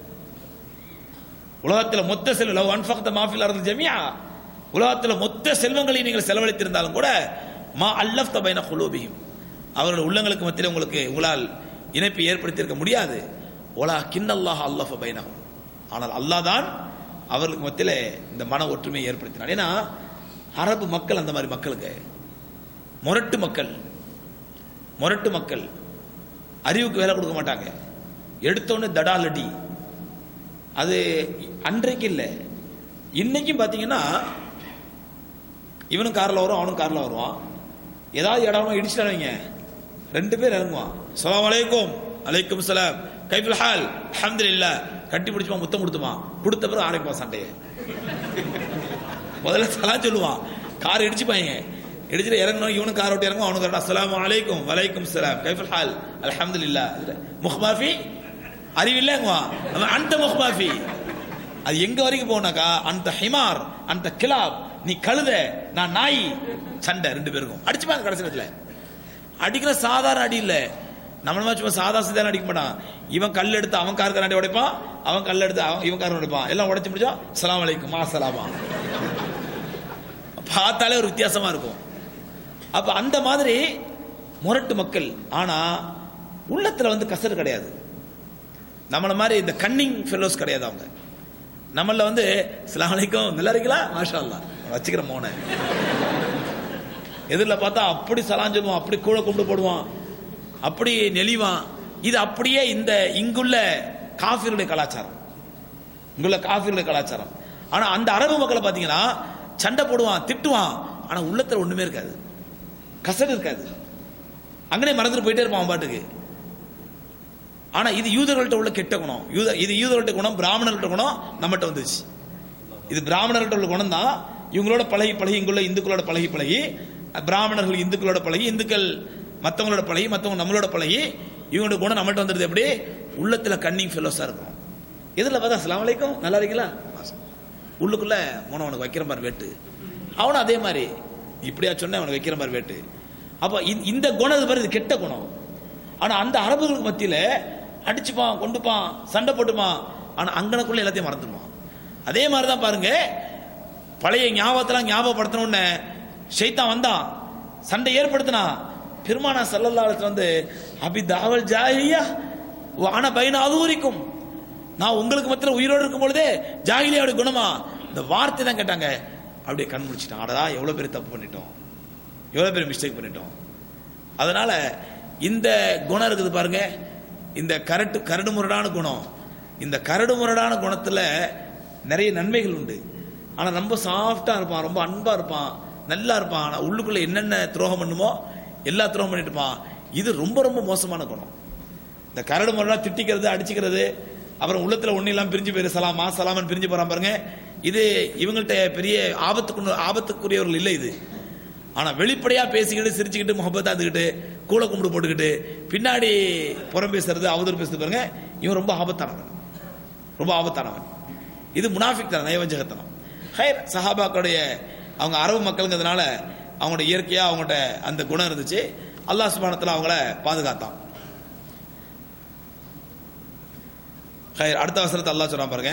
உலகத்தில் மொத்த செல்வம் லவ் அன்ஃபக்த மாஃபில் அரது ஜமியா உலகத்தில் மொத்த செல்வங்களை நீங்கள் செலவழித்திருந்தாலும் கூட மா அல்லஃப் தபைன குலூபியும் அவருடைய உள்ளங்களுக்கு மத்தியில் உங்களுக்கு உங்களால் இணைப்பை ஏற்படுத்தியிருக்க முடியாது ஒலா கிண்ணல்லாஹ் அல்லஃப பைனகும் ஆனால் அல்லாஹ் தான் அவர்களுக்கு மத்தியில் இந்த மன ஒற்றுமையை ஏற்படுத்தினார் ஏன்னா அரபு மக்கள் அந்த மாதிரி மக்களுங்க முரட்டு மக்கள் முரட்டு மக்கள் அறிவுக்கு வேலை கொடுக்க மாட்டாங்க எடுத்தோடனே தடாலடி அது அன்றைக்கு இல்லை இன்னைக்கும் பார்த்தீங்கன்னா இவனும் கார்ல வரும் அவனும் கார்ல வருவான் ஏதாவது இடம் இடிச்சிட்டாங்க ரெண்டு பேர் இறங்குவான் சலாம் அலைக்கும் அலைக்கும் சலாம் கைஃபுல் ஹால் அல்ஹம்துலில்லாஹ் கட்டி பிடிச்சுமா முத்தம் கொடுத்துவான் கொடுத்த பிறகு ஆரம்பிப்பான் சண்டையை முதல்ல சலாம் சொல்லுவான் கார் இடிச்சுப்பாங்க இடிச்சுட்டு இறங்கணும் இவனும் கார் ஓட்டி இறங்கும் அவனுக்கு அஸ்ஸலாமு அலைக்கும் வலைக்கும் சலாம் கைஃபுல் ஹால் அல்ஹம்துலில்லாஹ் முஹ்மாஃபி அறிவில்லைங்குவான் அவன் அந்த முஹ்மாஃபி அது எங்க வரைக்கும் போனாக்கா அந்த ஹிமார் அந்த கிலாப் நீ கழுத நான் நாய் சண்டை ரெண்டு பேருக்கும் அடிச்சுப்பாங்க கடைசி நேரத்துல அடிக்கிற சாதாரண அடி இல்ல நம்மள சும்மா சாதா சாதாரண அடிக்க மாட்டான் இவன் கல் எடுத்து அவன் கார் கண்ணாடி உடைப்பான் அவன் கல் எடுத்து அவன் இவன் கார் உடைப்பான் எல்லாம் உடைச்சு முடிச்சா சலாம் அலைக்கும் மா சலாமா பார்த்தாலே ஒரு வித்தியாசமா இருக்கும் அப்ப அந்த மாதிரி முரட்டு மக்கள் ஆனா உள்ளத்துல வந்து கசடு கிடையாது நம்மள மாதிரி இந்த கன்னிங் ஃபெல்லோஸ் கிடையாது அவங்க நம்மள வந்து "அஸ்ஸலாமு அலைக்கும் நல்லா இருக்கீங்களா மாஷா அல்லாஹ் வச்சுக்கிற மோனை எதிரில் பார்த்தா அப்படி சலான் சொல்லுவான் அப்படி கூட கொண்டு போடுவான் அப்படி நெளிவான் இது அப்படியே இந்த இங்குள்ள காஃபிருடைய கலாச்சாரம் இங்குள்ள காஃபிருடைய கலாச்சாரம் ஆனா அந்த அரபு மக்களை பாத்தீங்கன்னா சண்டை போடுவான் திட்டுவான் ஆனா உள்ளத்துல ஒண்ணுமே இருக்காது கசடு இருக்காது அங்கனே மறந்துட்டு போயிட்டே இருப்பான் அவன் பாட்டுக்கு ஆனா இது யூதர்கள்ட்ட உள்ள கெட்ட குணம் யூத இது யூதர்கள்ட்ட குணம் பிராமணர்கள்ட்ட குணம் நம்மகிட்ட வந்துச்சு இது பிராமணர்கள்ட்ட உள்ள குணம் தான் இவங்களோட பழகி பழகி இங்குள்ள இந்துக்களோட பழகி பழகி பிராமணர்கள் இந்துக்களோட பழகி இந்துக்கள் மத்தவங்களோட பழகி மத்தவங்க நம்மளோட பழகி இவங்களோட குணம் நம்மகிட்ட வந்துடுது எப்படி உள்ளத்துல கன்னிங் ஃபெல்லோஸா இருக்கும் எதில் பார்த்தா அஸ்லாம் வலைக்கும் நல்லா இருக்கீங்களா உள்ளுக்குள்ள மோன உனக்கு வைக்கிற மாதிரி வெட்டு அவனும் அதே மாதிரி இப்படியா சொன்ன அவனுக்கு வைக்கிற மாதிரி வெட்டு அப்ப இந்த- இந்த குணம் இது பாரு, இது கெட்ட குணம் ஆனா அந்த அரபுகளுக்கு மத்தியில அடிச்சுப்பான் கொண்டுப்பான் சண்டை போட்டுப்பான் ஆனா அங்கனக்குள்ள எல்லாத்தையும் மறந்துடுவான் அதே மாதிரி தான் பாருங்க பழைய ஞாபகத்தெல்லாம் ஞாபகப்படுத்தின உடனே ஷைத்தான் வந்தான் சண்டை ஏற்படுத்தினான் பெருமானா சல்லல்லாஹு வந்து அபி தாவல் ஜாஹிலியா வான பைன அதுவரிக்கும் நான் உங்களுக்கு மத்தியில் உயிரோடு இருக்கும் பொழுதே ஜாகிலியாவுடைய குணமா இந்த வார்த்தை தான் கேட்டாங்க அப்படியே கண் முடிச்சிட்டான் அடடா எவ்வளவு பெரிய தப்பு பண்ணிட்டோம் எவ்வளவு பெரிய மிஸ்டேக் பண்ணிட்டோம் அதனால இந்த குணம் இருக்குது பாருங்க இந்த கரட்டு கரடு முரடான குணம் இந்த கரடு முரடான குணத்துல நிறைய நன்மைகள் உண்டு ஆனா ரொம்ப சாஃப்டா இருப்பான் ரொம்ப அன்பா இருப்பான் நல்லா இருப்பான் ஆனா உள்ளுக்குள்ள என்னென்ன துரோகம் பண்ணுமோ எல்லா துரோகம் பண்ணிட்டு இருப்பான் இது ரொம்ப ரொம்ப மோசமான குணம் இந்த கரடு முரடா திட்டிக்கிறது அடிச்சுக்கிறது அப்புறம் உள்ளத்துல ஒண்ணு இல்லாம பிரிஞ்சு போயிரு சலாமா சலாமன் பிரிஞ்சு போறான் பாருங்க இது இவங்கள்ட்ட பெரிய ஆபத்துக்கு ஆபத்துக்குரியவர்கள் இல்லை இது ஆனா வெளிப்படையா பேசிக்கிட்டு சிரிச்சுக்கிட்டு முகப்பத்தா இருந்துக்கிட்டு கூள கும்பிடு போட்டுக்கிட்டு பின்னாடி புறம் பேசுறது அவதூறு பேசுறது பாருங்க இவன் ரொம்ப ஆபத்தானவன் ரொம்ப ஆபத்தானவன் இது முனாஃபிக் தான் நயவஞ்சகத்தனம் ஹைர் சஹாபாக்களுடைய அவங்க அரபு மக்களுங்கிறதுனால அவங்களோட இயற்கையா அவங்கள்ட்ட அந்த குணம் இருந்துச்சு அல்லாஹ் சுபானத்துல அவங்கள பாதுகாத்தான் ஹைர் அடுத்த வசனத்தை அல்லாஹ் சொல்றான் பாருங்க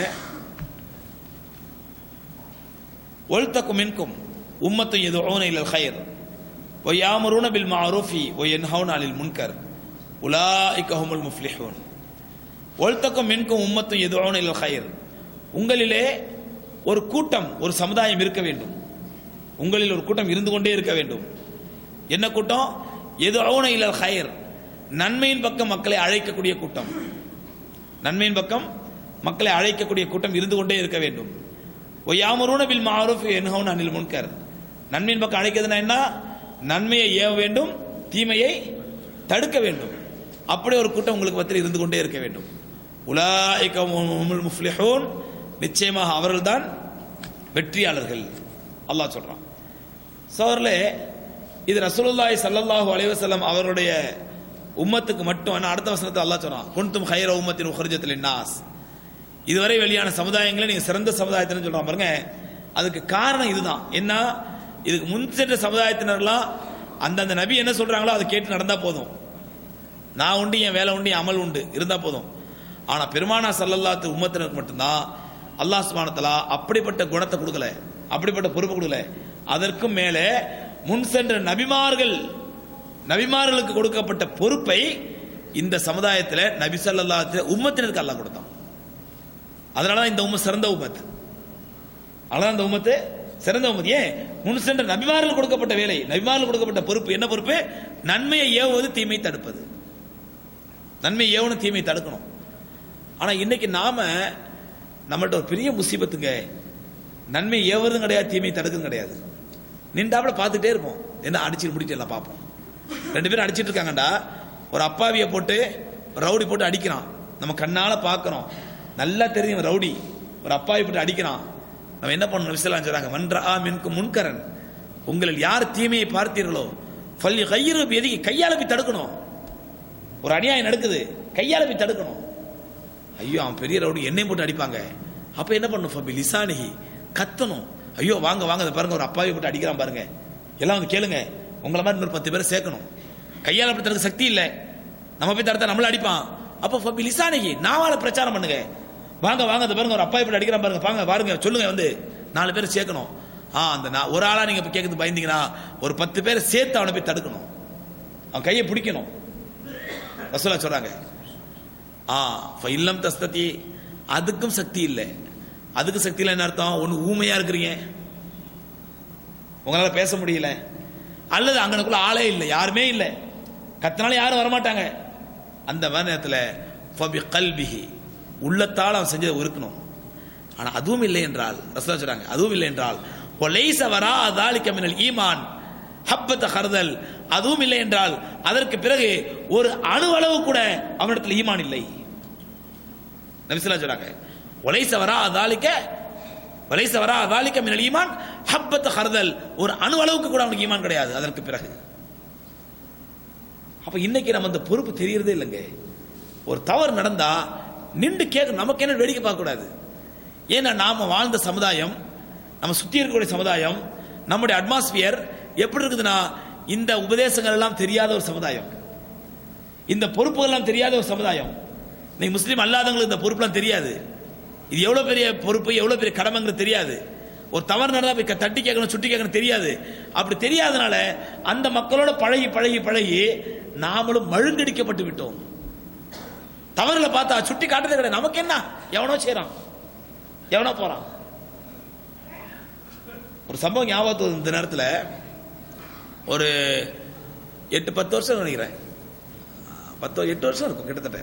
ஒல்தக்கும் மின்கும் உம்மத்து எதுவும் இலல் ஹைர் ஒய்யாமரூன பில் மாரூஃபி ஒய் என்ஹவுன் அலில் முன்கர் உலாஇக்க ஹுமுல் முஃப்லிஹூன் ஒல்தக்கும் மின்கும் உம்மத்து எதுவும் இலல் ஹைர் உங்களிலே ஒரு கூட்டம் ஒரு சமுதாயம் இருக்க வேண்டும் உங்களில் ஒரு கூட்டம் இருந்து கொண்டே இருக்க வேண்டும் என்ன கூட்டம் எதுவும் இலல் ஹைர் நன்மையின் பக்கம் மக்களை அழைக்கக்கூடிய கூட்டம் நன்மையின் பக்கம் மக்களை அழைக்கக்கூடிய கூட்டம் இருந்து கொண்டே இருக்க வேண்டும் ஒய்யாமரூன பில் மாரூஃப் என்ஹவுன் அனில் முன்கர் நன்மையின் பக்கம் அழைக்கிறதுனா என்ன நன்மையை ஏவ வேண்டும் தீமையை தடுக்க வேண்டும் அப்படி ஒரு கூட்டம் உங்களுக்கு மத்தியில் இருந்து கொண்டே இருக்க வேண்டும் உலாயிக ஹுமுல் முஃப்லிஹூன் நிச்சயமாக அவர்கள்தான் வெற்றியாளர்கள் அல்லாஹ் சொல்றான் சோர்லே இது ரசூலுல்லாஹி ஸல்லல்லாஹு அலைஹி வஸல்லம் அவருடைய உம்மத்துக்கு மட்டும் ஆனா அடுத்த வசனத்தை அல்லாஹ் சொல்றான் குன்தும் ஹைர உம்மத்தின் உஹர்ஜத்தில் நாஸ் இதுவரை வெளியான சமுதாயங்களை நீங்க சிறந்த சமுதாயத்தின்னு சொல்றான் பாருங்க அதுக்கு காரணம் இதுதான் என்ன இதுக்கு முன் சென்ற சமுதாயத்தினர்லாம் அந்தந்த நபி என்ன சொல்றாங்களோ அதை கேட்டு நடந்தா போதும் நான் உண்டு என் வேலை உண்டு என் அமல் உண்டு இருந்தா போதும் ஆனா பெருமானா சல்லல்லாத்து உம்மத்தினருக்கு மட்டும்தான் அல்லாஹ் சுபானத்தலா அப்படிப்பட்ட குணத்தை கொடுக்கல அப்படிப்பட்ட பொறுப்பு கொடுக்கல அதற்கும் மேலே முன் சென்ற நபிமார்கள் நபிமார்களுக்கு கொடுக்கப்பட்ட பொறுப்பை இந்த சமுதாயத்தில் நபி சல்லல்லாத்து உம்மத்தினருக்கு அல்லாஹ் கொடுத்தான் அதனாலதான் இந்த உம்ம சிறந்த உம்மத்து அதனால இந்த உம்மத்து சிறந்த உம்மத்து ஏன் முன் சென்ற நபிமார்கள் கொடுக்கப்பட்ட வேலை நபிமார்கள் கொடுக்கப்பட்ட பொறுப்பு என்ன பொறுப்பு நன்மையை ஏவுவது தீமை தடுப்பது நன்மை ஏவணும் தீமை தடுக்கணும் ஆனா இன்னைக்கு நாம நம்மள்ட்ட ஒரு பெரிய முசீபத்துங்க நன்மை ஏவுறதும் கிடையாது தீமை தடுக்கிறதும் கிடையாது நின்றாப்புல பார்த்துட்டே இருப்போம் என்ன அடிச்சு முடிட்டு எல்லாம் பார்ப்போம் ரெண்டு பேரும் அடிச்சிட்டு இருக்காங்கடா ஒரு அப்பாவியை போட்டு ஒரு ரவுடி போட்டு அடிக்கிறான் நம்ம கண்ணால பார்க்கறோம் நல்லா தெரியும் இவன் ரவுடி ஒரு அப்பாவி போட்டு அடிக்கிறான் நம்ம என்ன பண்ணணும் விசலாம் சொல்றாங்க மன்றா மின்கு முன்கரன் உங்களில் யார் தீமையை பார்த்தீர்களோ பள்ளி கையிறு எதுக்கு கையால போய் தடுக்கணும் ஒரு அநியாயம் நடக்குது கையால போய் தடுக்கணும் ஐயோ அவன் பெரிய ரவுடி என்னையும் போட்டு அடிப்பாங்க அப்ப என்ன பண்ணும் ஃபபி லிசானிஹி கத்தணும் ஐயோ வாங்க வாங்க அதை பாருங்க ஒரு அப்பாவை போட்டு அடிக்கிறான் பாருங்க எல்லாம் வந்து கேளுங்க உங்களை மாதிரி இன்னொரு பத்து பேரை சேர்க்கணும் கையால அப்படி தடுக்க சக்தி இல்லை நம்ம போய் தடுத்தா நம்மள அடிப்பான் அப்போ ஃபபி லிசானிஹி நாவால பிரச்சாரம் பண்ணுங்க வாங்க வாங்க அதை பாருங்க ஒரு அப்பாவை போட்டு அடிக்கிறான் பாருங்க பாருங்க பாருங்க சொல்லுங்க வந்து நாலு பேர் சேர்க்கணும் ஆ அந்த நான் ஒரு ஆளா நீங்க இப்ப கேட்கறது பயந்தீங்கன்னா ஒரு பத்து பேரை சேர்த்து அவனை போய் தடுக்கணும் அவன் கையை பிடிக்கணும் ரசூலா சொல்றாங்க ஆ இல்லம் தஸ்ததி அதுக்கும் சக்தி இல்லை அதுக்கு சக்தியில் என்ன அர்த்தம் ஒன்று ஊமையா இருக்கிறீங்க உங்களால பேச முடியல அல்லது அங்கனக்குள்ள ஆளே இல்லை யாருமே இல்லை கத்தினாலும் யாரும் வரமாட்டாங்க அந்த மாதிரி நேரத்தில் ஃபபி கல்பிஹி உள்ளத்தால் அவன் செஞ்சதை இருக்கணும் ஆனா அதுவும் இல்லை என்றால் ரசூலா சொல்றாங்க அதுவும் இல்லை என்றால் ஒலைச வரா அதாலிக்க மினல் ஈமான் ஹப்பத்த ஹர்தல் அதுவும் இல்லை என்றால் அதற்கு பிறகு ஒரு அணு அளவு கூட அவனிடத்தில் ஈமான் இல்லை நபிசுல்லா சொல்றாங்க ஒலைச வரா அதாலிக்க ஒலைச வரா அதாலிக்க மினல் ஈமான் ஹப்பத்த ஹர்தல் ஒரு அணு அளவுக்கு கூட அவனுக்கு ஈமான் கிடையாது அதற்கு பிறகு அப்ப இன்னைக்கு நம்ம அந்த பொறுப்பு தெரியறதே இல்லைங்க ஒரு தவறு நடந்தா நின்று கேட்க நமக்கு என்ன வேடிக்கை பார்க்க கூடாது ஏன்னா நாம வாழ்ந்த சமுதாயம் நம்ம சுத்தி இருக்கக்கூடிய சமுதாயம் நம்முடைய அட்மாஸ்பியர் எப்படி இருக்குதுன்னா இந்த உபதேசங்கள் எல்லாம் தெரியாத ஒரு சமுதாயம் இந்த பொறுப்புகள் எல்லாம் தெரியாத ஒரு சமுதாயம் நீ முஸ்லீம் அல்லாதவங்களுக்கு இந்த பொறுப்புலாம் தெரியாது இது எவ்வளவு பெரிய பொறுப்பு எவ்வளவு பெரிய கடமைங்கிறது தெரியாது ஒரு தவறு நடந்தா போய் க- தட்டி கேட்கணும் சுட்டி கேட்கணும் தெரியாது அப்படி தெரியாதனால அந்த மக்களோட பழகி பழகி பழகி நாமளும் மழுங்கடிக்கப்பட்டு விட்டோம் தவறுல பார்த்தா சுட்டி காட்டுறது கிடையாது நமக்கு என்ன எவனோ செய்றான் எவனோ போறான் ஒரு சம்பவம் ஞாபகத்து வருது இந்த நேரத்தில் ஒரு எட்டு பத்து வருஷம் நினைக்கிறேன் பத்து எட்டு வருஷம் இருக்கும் கிட்டத்தட்ட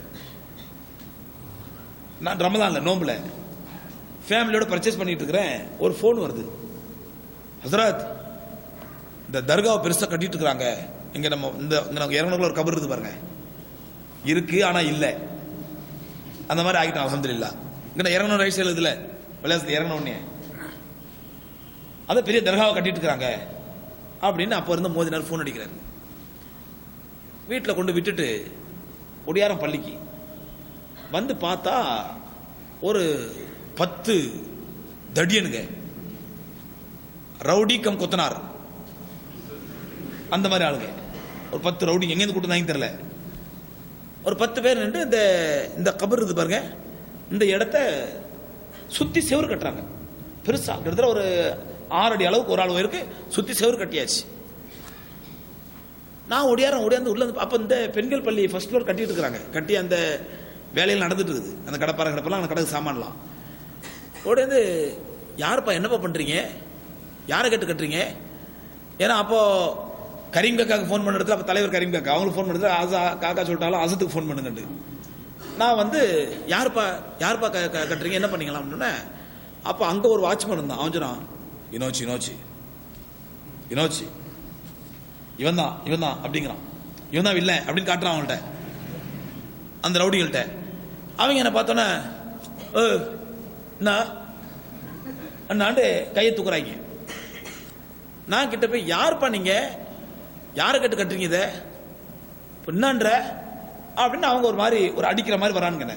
நான் ரமதான்ல நோம்புல ஃபேமிலியோட பர்ச்சேஸ் பண்ணிட்டு இருக்கிறேன் ஒரு ஃபோன் வருது ஹசரத் இந்த தர்காவை பெருசா கட்டிட்டு இருக்கிறாங்க இங்க நம்ம இந்த இங்க நம்ம இறங்கணுக்குள்ள ஒரு கபர் இருக்கு பாருங்க இருக்கு ஆனா இல்ல அந்த மாதிரி ஆகிட்டோம் அலமதுல்லா இங்க நான் இறங்கணும் ரைட் சைடில் இதுல விளையாட்டு இறங்கணும் உடனே அதை பெரிய தர்காவை கட்டிட்டு இருக்கிறாங்க அப்படின்னு அப்ப இருந்த மோதினார் ஃபோன் அடிக்கிறாரு வீட்டில் கொண்டு விட்டுட்டு ஒடியாரம் பள்ளிக்கு வந்து பார்த்தா ஒரு பத்து தடியனுங்க ரவுடி கம் கொத்தனார் அந்த மாதிரி ஆளுங்க ஒரு பத்து ரவுடி எங்கேருந்து கூட்டு வந்தாங்க தெரியல ஒரு பத்து பேர் நின்று இந்த இந்த கபர் இருக்கு பாருங்க இந்த இடத்த சுத்தி செவுரு கட்டுறாங்க பெருசா கிட்டத்தட்ட ஒரு ஆறு அடி அளவுக்கு ஒரு அளவு இருக்கு சுத்தி செவுரு கட்டியாச்சு நான் ஒடியாரம் ஒடியாந்து உள்ள வந்து- அப்ப இந்த பெண்கள் பள்ளி ஃபர்ஸ்ட் ஃப்ளோர் கட்டிட்டு இருக்கிறாங்க கட்டி அந்த வேலையில் நடந்துட்டு இருக்குது அந்த கடப்பாறை கடப்பெல்லாம் அந்த கடைக்கு சாமான்லாம் ஓடியாந்து யாருப்பா என்னப்பா பண்றீங்க யாரை கேட்டு கட்டுறீங்க ஏன்னா அப்போ கரீம் காக்காக்கு ஃபோன் பண்ண இடத்துல அப்போ தலைவர் கரீம் காக்கா அவங்களுக்கு ஃபோன் பண்ணுறது ஆசா காக்கா சொல்லிட்டாலும் அசத்துக்கு ஃபோன் பண்ணுங்கண்டு நான் வந்து யாருப்பா யாருப்பா க- க- கட்டுறீங்க என்ன பண்ணீங்களா அப்படின்னே அப்போ அங்கே ஒரு வாட்ச்மேன் இருந்தான் அவன் சொன்னான் இனோச்சி இனோச்சி இனோச்சி இவன் தான் இவன் தான் அப்படிங்கிறான் இவன் தான் இல்லை அப்படின்னு காட்டுறான் அவங்கள்ட்ட அந்த ரவுடிகள்கிட்ட அவங்க என்ன பார்த்தோன்னே "ஏ, என்ன அண்ணாண்டு கையை தூக்குறாங்க நான் கிட்ட போய் யாருப்பா நீங்க யாரை கட்டு கட்டுறீங்க இதை இப்ப என்னன்ற அப்படின்னு அவங்க ஒரு மாதிரி ஒரு அடிக்கிற மாதிரி வரானுங்க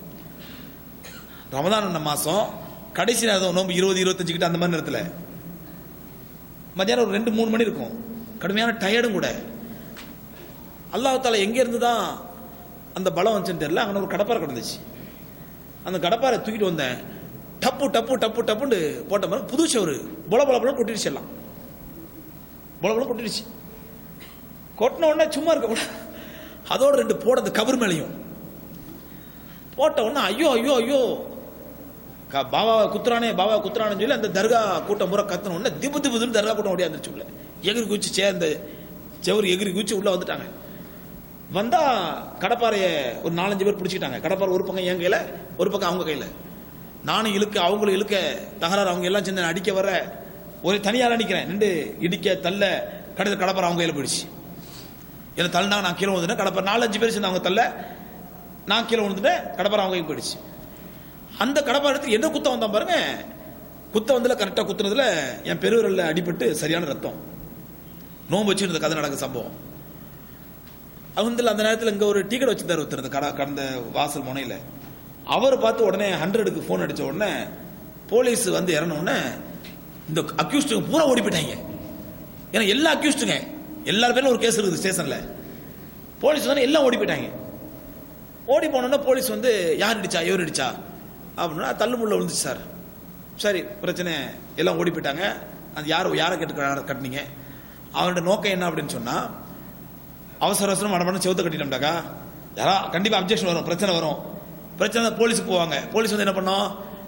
ரமதான் மாசம் கடைசி நேரம் நோம்பு இருபது இருபத்தஞ்சு கிட்ட அந்த மாதிரி நேரத்தில் மத்தியானம் ஒரு ரெண்டு மூணு மணி இருக்கும் கடுமையான டயர்டும் கூட அல்லாஹால எங்க இருந்து தான் அந்த பலம் வந்துச்சுன்னு தெரியல அங்கே ஒரு கடப்பாறை கிடந்துச்சு அந்த கடப்பாறை தூக்கிட்டு வந்தேன் டப்பு டப்பு டப்பு டப்புன்னு போட்ட மாதிரி புது சோறு பொல பொல பொல கொட்டிடுச்சு எல்லாம் பொல பொல கொட்டிடுச்சு கொட்டின உடனே சும்மா இருக்க கூட அதோட ரெண்டு போட அந்த கபர் மேலையும் போட்ட உடனே ஐயோ ஐயோ ஐயோ க- பாபா குத்துறானே பாபா குத்துறானேன்னு சொல்லி அந்த தர்கா கூட்டம் பூரா கத்தன உடனே திபு திபுன்னு தர்கா கூட்டம் ஓடியாந்துருச்சு உள்ள எகிரி குச்சி சேர்ந்த செவரு எகிரி குச்சி உள்ள வந்துட்டாங்க வந்தா கடப்பாறைய ஒரு நாலஞ்சு பேர் பிடிச்சிக்கிட்டாங்க கடப்பாறை ஒரு பக்கம் என் கையில ஒரு பக்கம் அவங்க கையில நானும் இழுக்க அவங்களும் இழுக்க தகராறு அவங்க எல்லாம் சின்ன அடிக்க வர ஒரு தனியால நிக்கிறேன் நின்று இடிக்க தள்ள கடைசி கடப்பாறை அவங்க கையில போயிடுச்சு என்ன தள்ளினாங்க நான் கீழே வந்துட்டேன் கடப்பாறை நாலஞ்சு பேர் சேர்ந்து அவங்க தள்ள நான் கீழே விழுந்துட்டேன் கடப்பாறை அவங்க கைக்கு போயிடுச்சு அந்த கடப்பாறை எடுத்து என்ன குத்த வந்தான் பாருங்க குத்த வந்ததுல கரெக்டா குத்துனதுல என் பெருவிரல்ல அடிபட்டு சரியான ரத்தம் நோம்பு வச்சு இந்த கதை நடக்க சம்பவம் அவந்தில் அந்த நேரத்தில் இங்க ஒரு டிக்கெட் வச்சிருந்தார் ஒருத்தர் இந்த கடை கடந்த வாசல் முனையில அவர் பார்த்து உடனே ஹண்ட்ரடுக்கு ஃபோன் அடிச்ச உடனே போலீஸ் வந்து இறங்கின உடனே இந்த அக்யூஸ்டுங்க பூரா ஓடி போயிட்டாங்க ஏன்னா எல்லா அக்யூஸ்டுங்க எல்லார் பேர்ல ஒரு கேஸ் இருக்குது ஸ்டேஷன்ல போலீஸ் வந்து எல்லாம் ஓடி போயிட்டாங்க ஓடி போனோன்னா போலீஸ் வந்து யார் அடிச்சா இவர் அடிச்சா அப்படின்னா தள்ளுமுள்ள விழுந்துச்சு சார் சரி பிரச்சனை எல்லாம் ஓடி போயிட்டாங்க அது யார் யாரை கேட்டு க- கட்டுனீங்க அவனோட நோக்கம் என்ன அப்படின்னு சொன்னா அவசர அவசரம் மடமடம் செவத்தை கட்டிட்டோம்டாக்கா யாரா கண்டிப்பா அப்ஜெக்ஷன் வரும் பிரச்சனை வரும் பிரச்சனை போலீஸுக்கு போவாங்க போலீஸ் வந்து என்ன பண்ணோம்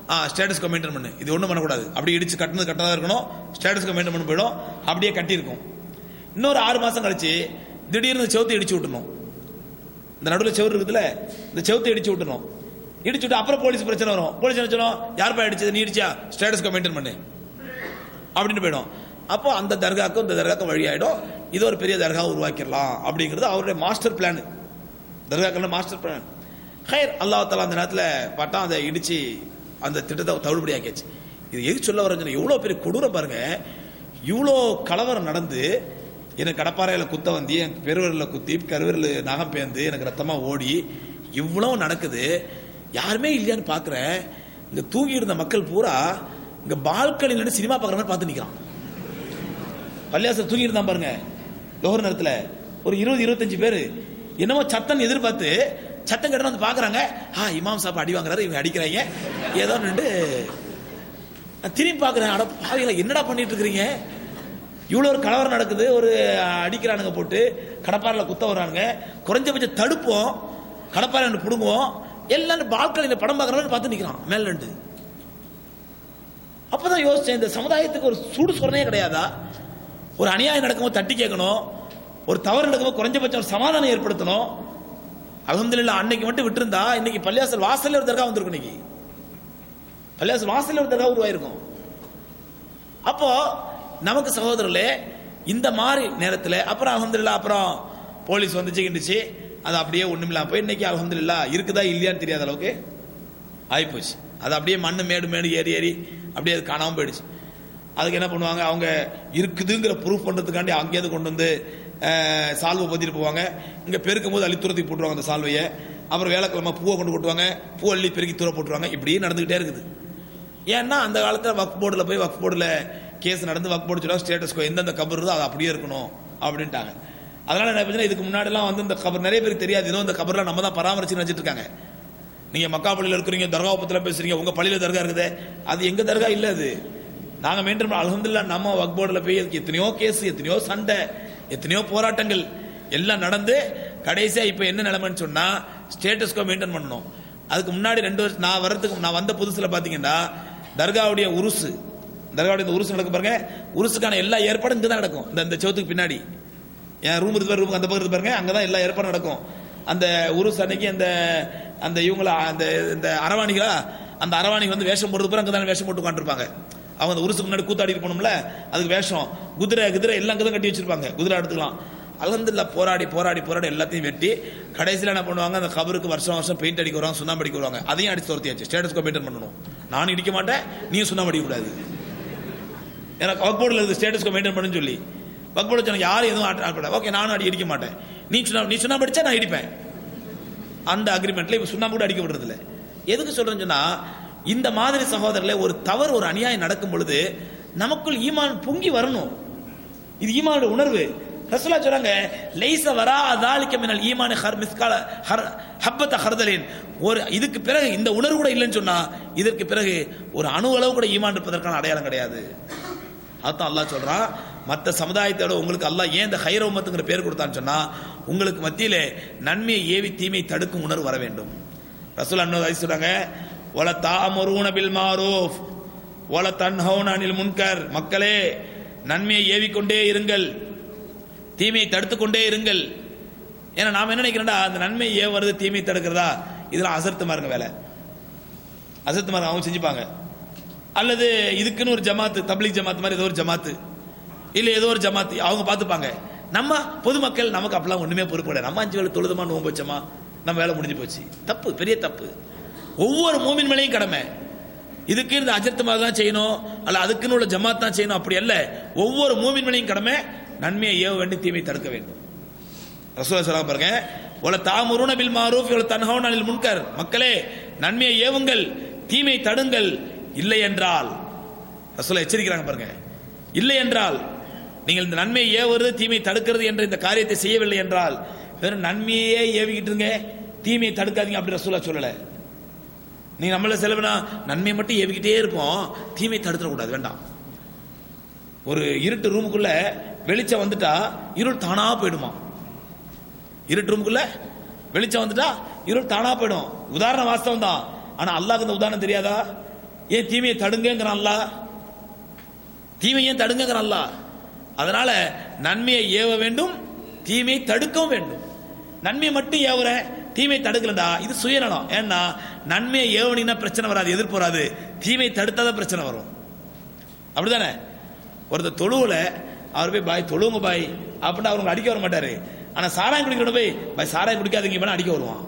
ஆ ஸ்டேட்டஸ்க்கு மெயின்டைன் பண்ணு இது ஒன்றும் பண்ணக்கூடாது அப்படி இடிச்சு கட்டினது கட்டதாக இருக்கணும் ஸ்டேட்டஸ்க்கு மெயின்டைன் பண்ணி போயிடும் அப்படியே கட்டியிருக்கும் இன்னொரு ஆறு மாசம் கழிச்சு திடீர்னு செவுத்து இடிச்சு விட்டணும் இந்த நடுவில் செவுரு இருக்குதுல இந்த செவுத்து இடிச்சு விட்டணும் இடிச்சு விட்டு அப்புறம் போலீஸ் பிரச்சனை வரும் போலீஸ் என்ன சொல்லும் யாருப்பா இடிச்சது நீ இடிச்சா ஸ்டேட்டஸ்க்கு மெயின்டைன் பண்ணு அப்படின்னு போயிடும் அப்போ அந்த தர்காக்கும் இந்த தர்காக்கும் வழியாயிடும் இது ஒரு பெரிய தர்கா உருவாக்கிடலாம் அப்படிங்கிறது அவருடைய மாஸ்டர் பிளான் தர்காக்கள் மாஸ்டர் பிளான் ஹைர் அல்லாஹ் தாலா அந்த நேரத்தில் பார்த்தா அதை இடிச்சு அந்த திட்டத்தை தவிடுபடி ஆக்கியாச்சு இது எது சொல்ல வரேன் எவ்வளோ பெரிய கொடூரம் பாருங்க இவ்வளோ கலவரம் நடந்து எனக்கு கடப்பாறையில் குத்த வந்து என் பெருவரில் குத்தி கருவரில் நகம் பேர்ந்து எனக்கு ரத்தமா ஓடி இவ்வளவு நடக்குது யாருமே இல்லையான்னு பார்க்குறேன் இங்க தூங்கி இருந்த மக்கள் பூரா இங்க பால்கனில நின்று சினிமா பார்க்குற மாதிரி பார்த்து நிற்கிறான் பள்ளியாசல் தூங்கி இருந்தான் பாருங்க லோகர் நேரத்தில் ஒரு இருபது இருபத்தஞ்சு பேர் என்னமோ சத்தம் எதிர்பார்த்து சத்தம் கேட்டு வந்து பார்க்குறாங்க ஆ இமாம் சாப்பா அடி வாங்குறாரு இவங்க அடிக்கிறாங்க ஏதோ நின்று நான் திரும்பி பார்க்குறேன் அட பாவிகளை என்னடா பண்ணிட்டு இருக்கிறீங்க இவ்வளோ ஒரு கலவரம் நடக்குது ஒரு அடிக்கிறானுங்க போட்டு கடப்பாறையில் குத்த வர்றானுங்க குறைஞ்சபட்சம் தடுப்போம் கடப்பாறை பிடுங்குவோம் எல்லாரும் பால்கனியில் படம் பார்க்குறான்னு பார்த்து நிற்கிறான் மேல நின்று அப்பதான் யோசிச்சேன் இந்த சமுதாயத்துக்கு ஒரு சூடு சொரணே கிடையாதா ஒரு அநியாயம் நடக்கும்போது தட்டி கேட்கணும் ஒரு தவறு நடக்கும்போது குறைஞ்சபட்சம் ஒரு சமாதானம் ஏற்படுத்தணும் அலமதுல்லா அன்னைக்கு மட்டும் விட்டுருந்தா இன்னைக்கு பள்ளியாசல் வாசல்ல ஒரு தர்கா வந்திருக்கும் இன்னைக்கு பள்ளியாசல் வாசல்ல ஒரு தர்கா உருவாயிருக்கும் அப்போ நமக்கு சகோதரர்களே இந்த மாதிரி நேரத்தில் அப்புறம் அலமதுல்லா அப்புறம் போலீஸ் வந்துச்சு கிண்டுச்சு அது அப்படியே ஒண்ணுமில்லாம போய் இன்னைக்கு அலமதுல்லா இருக்குதா இல்லையான்னு தெரியாத அளவுக்கு ஆயிப்போச்சு அது அப்படியே மண்ணு மேடு மேடு ஏறி ஏறி அப்படியே அது காணாம போயிடுச்சு அதுக்கு என்ன பண்ணுவாங்க அவங்க இருக்குதுங்கிற ப்ரூஃப் பண்றதுக்காண்டி அங்கேயிருந்து கொண்டு வந்து அஹ், சால்வை பத்திட்டு போவாங்க இங்க பெருக்கும் போது அள்ளி தூரத்துக்கு போட்டுருவாங்க அந்த சால்வையை அப்புறம் வேலைக்கிழமை பூவை கொண்டு கொட்டுவாங்க பூ அள்ளி பெருக்கி தூர போட்டுருவாங்க இப்படியே நடந்துகிட்டே இருக்குது ஏன்னா அந்த காலத்துல வக் போர்டில் போய் வக் போர்டில் கேஸ் நடந்து வக் போர்டு சொல்லுவாங்க ஸ்டேட்டஸ்கோ எந்தெந்த கபர் இருந்தோ அது அப்படியே இருக்கணும் அப்படின்ட்டாங்க அதனால என்ன பிரச்சனை இதுக்கு முன்னாடிலாம் வந்து இந்த கபர் நிறைய பேருக்கு தெரியாது ஏதோ இந்த கபர்லாம் நம்ம தான் பராமரிச்சு வச்சுட்டு இருக்காங்க நீங்க மக்கா பள்ளியில இருக்கிறீங்க தர்கா பத்தில பேசுறீங்க உங்க பள்ளியில தர்கா இருக்குதே அது எங்க தர்கா இல்ல அது நாங்க மெயின்டைன் அலமதுல்லா நம்ம வக் போர்டில் போய் அதுக்கு எத்தனையோ கேஸ் எத்தனையோ சண்டை எத்தனையோ போராட்டங்கள் எல்லாம் நடந்து கடைசியா இப்ப என்ன நிலைமைன்னு சொன்னா ஸ்டேட்டஸ்கோ மெயின்டைன் பண்ணணும் அதுக்கு முன்னாடி ரெண்டு வருஷம் நான் வரதுக்கு நான் வந்த புதுசுல பாத்தீங்கன்னா தர்காவுடைய உருசு தர்காவுடைய இந்த உருசு நடக்கும் பாருங்க உருசுக்கான எல்லா ஏற்பாடும் இங்க தான் நடக்கும் இந்த இந்த செவத்துக்கு பின்னாடி என் ரூம் இருக்கு ரூமுக்கு அந்த பக்கம் இருக்கு பாருங்க அங்கதான் எல்லா ஏற்பாடும் நடக்கும் அந்த உருஸ் அன்னைக்கு அந்த அந்த இவங்கள அந்த இந்த அரவாணிகளா அந்த அரவாணிக்கு வந்து வேஷம் போடுறது பிறகு அங்கதான் வேஷம் போட்டு உட்காந்துருப்பாங்க அவங்க அந்த உருசுக்கு முன்னாடி கூத்தாடிட்டு போகணும்ல அதுக்கு வேஷம் குதிரை குதிரை எல்லாம் அங்கதான் கட்டி வச்சிருப்பாங்க குதிரை எடுத்துக்கலாம் அலமதுல்லா போராடி போராடி போராடி எல்லாத்தையும் வெட்டி கடைசியில் என்ன பண்ணுவாங்க அந்த கபருக்கு வருஷம் வருஷம் பெயிண்ட் அடிக்க வருவாங்க சுண்ணாம்பு அடிக்க வருவாங்க அதையும் அடிச்சு துரத்தியாச்சு ஸ்டேட்டஸ்கோ மெயின்டைன் பண்ணணும் நான் இடிக்க மாட்டேன் நீயும் சுண்ணாம்பு அடிக்க கூடாது எனக்கு ஒர்க் போர்டில் இருக்குது ஸ்டேட்டஸ்க்கு மெயின்டைன் பண்ணுன்னு சொல்லி ஒர்க் போர்டு சொன்ன யாரும் எதுவும் ஆட்டக்கூடாது ஓகே நானும் அடி அடிக்க மாட்டேன் நீ சுண்ணா நீ சுண்ணாம்பு அடிச்சா நான் அடிப்பேன் அந்த அக்ரிமெண்ட்ல இப்ப சுண்ணாம்பு கூட அடிக்க விடுறது இல்ல எதுக்கு சொல்றேன்னு சொன்னா இந்த மாதிரி சகோதரர்களே ஒரு தவறு ஒரு அநியாயம் நடக்கும் பொழுது நமக்குள் ஈமான் பொங்கி வரணும் இது ஈமானோட உணர்வு ரசூலா சொல்றாங்க லைச வரா அதாலிக்க மினல் ஈமான ஹர் மிஸ்கால ஹர் ஹப்பத்த ஹர்தலின் ஒரு இதுக்கு பிறகு இந்த உணர்வு கூட இல்லைன்னு சொன்னா இதற்கு பிறகு ஒரு அணு அளவு கூட ஈமான் இருப்பதற்கான அடையாளம் கிடையாது அதான் அல்லாஹ் சொல்றான் மற்ற சமுதாயத்தோட உங்களுக்கு அல்லாஹ் ஏன் இந்த ஹைரோமத்துங்கிற பேர் கொடுத்தான்னு சொன்னா உங்களுக்கு மத்தியிலே நன்மையை ஏவி தீமை தடுக்கும் உணர்வு வர வேண்டும் ரசூல் அண்ணன் சொல்றாங்க ஒல தாமரூன பில் மாரூஃப் ஒல தன்ஹவுன அனில் முன்கர் மக்களே நன்மையை ஏவிக்கொண்டே இருங்கள் தீமையை தடுத்துக் கொண்டே இருங்கள் ஏன்னா நாம என்ன நினைக்கிறோம்டா அந்த நன்மை ஏன் வருது தீமையை தடுக்கிறதா இதெல்லாம் அசர்த்து மாருங்க வேலை அசர்த்து மாருங்க அவங்க செஞ்சுப்பாங்க அல்லது இதுக்குன்னு ஒரு ஜமாத்து தப்லீக் ஜமாத் மாதிரி ஏதோ ஒரு ஜமாத்து இல்ல ஏதோ ஒரு ஜமாத்து அவங்க பார்த்துப்பாங்க நம்ம பொதுமக்கள் நமக்கு அப்பெல்லாம் ஒண்ணுமே பொறுப்பு கிடையாது நம்ம அஞ்சு வேலை தொழுதுமா நோன்பு வச்சோமா நம்ம வேலை முடிஞ்சு போச்சு தப்பு பெரிய தப்பு ஒவ்வொரு மூமின் மேலையும் கடமை இதுக்கு இந்த அஜர்த்தமாக தான் செய்யணும் அல்ல அதுக்குன்னு உள்ள ஜமாத் தான் செய்யணும் அப்படி அல்ல ஒவ்வொரு மூமின் மேலையும் கடமை நன்மையை ஏவ வேண்டும் தீமை தடுக்க வேண்டும் ரசூலா சொல்ல பாருங்க உல தாமுருன பில் மாரூஃப் இவள தன்ஹவுன அனில் முன்கர் மக்களே நன்மையை ஏவுங்கள் தீமை தடுங்கள் இல்லை என்றால் ரசூலா எச்சரிக்கிறாங்க பாருங்க இல்லை என்றால் நீங்கள் இந்த நன்மையை ஏவுறது தீமை தடுக்கிறது என்ற இந்த காரியத்தை செய்யவில்லை என்றால் வெறும் நன்மையே ஏவிக்கிட்டு இருங்க தீமையை தடுக்காதீங்க அப்படி ரசூலா சொல்லல நீ நம்மள செலவுனா நன்மையை மட்டும் ஏவிக்கிட்டே இருப்போம் தீமை தடுத்துடக்கூடாது வேண்டாம் ஒரு இருட்டு ரூமுக்குள்ள வெளிச்சம் வந்துட்டா இருள் தானா போயிடுமா இருட்டு ரூமுக்குள்ள வெளிச்சம் வந்துட்டா இருள் தானா போயிடும் உதாரணம் வாஸ்தவம் தான் ஆனா அல்லாஹ்க்கு இந்த உதாரணம் தெரியாதா ஏன் தீமையை தடுங்கிறான் அல்லாஹ் தீமையை ஏன் தடுங்கிறான் அல்லாஹ் அதனால நன்மையை ஏவ வேண்டும் தீமையை தடுக்கவும் வேண்டும் நன்மையை மட்டும் ஏவுற தீமை தடுக்கலடா இது சுயநலம் ஏன்னா நன்மையை ஏவனினா பிரச்சனை வராது எதிர்ப்பு வராது தீமை தடுத்தாதான் பிரச்சனை வரும் அப்படிதானே ஒருத்தர் தொழுவுல அவர் போய் பாய் தொழுவுங்க பாய் அப்படின்னு அவங்க அடிக்க வர மாட்டாரு ஆனா சாராயம் குடிக்கிற போய் பாய் சாராயம் குடிக்காதீங்க வேணா அடிக்க வருவான்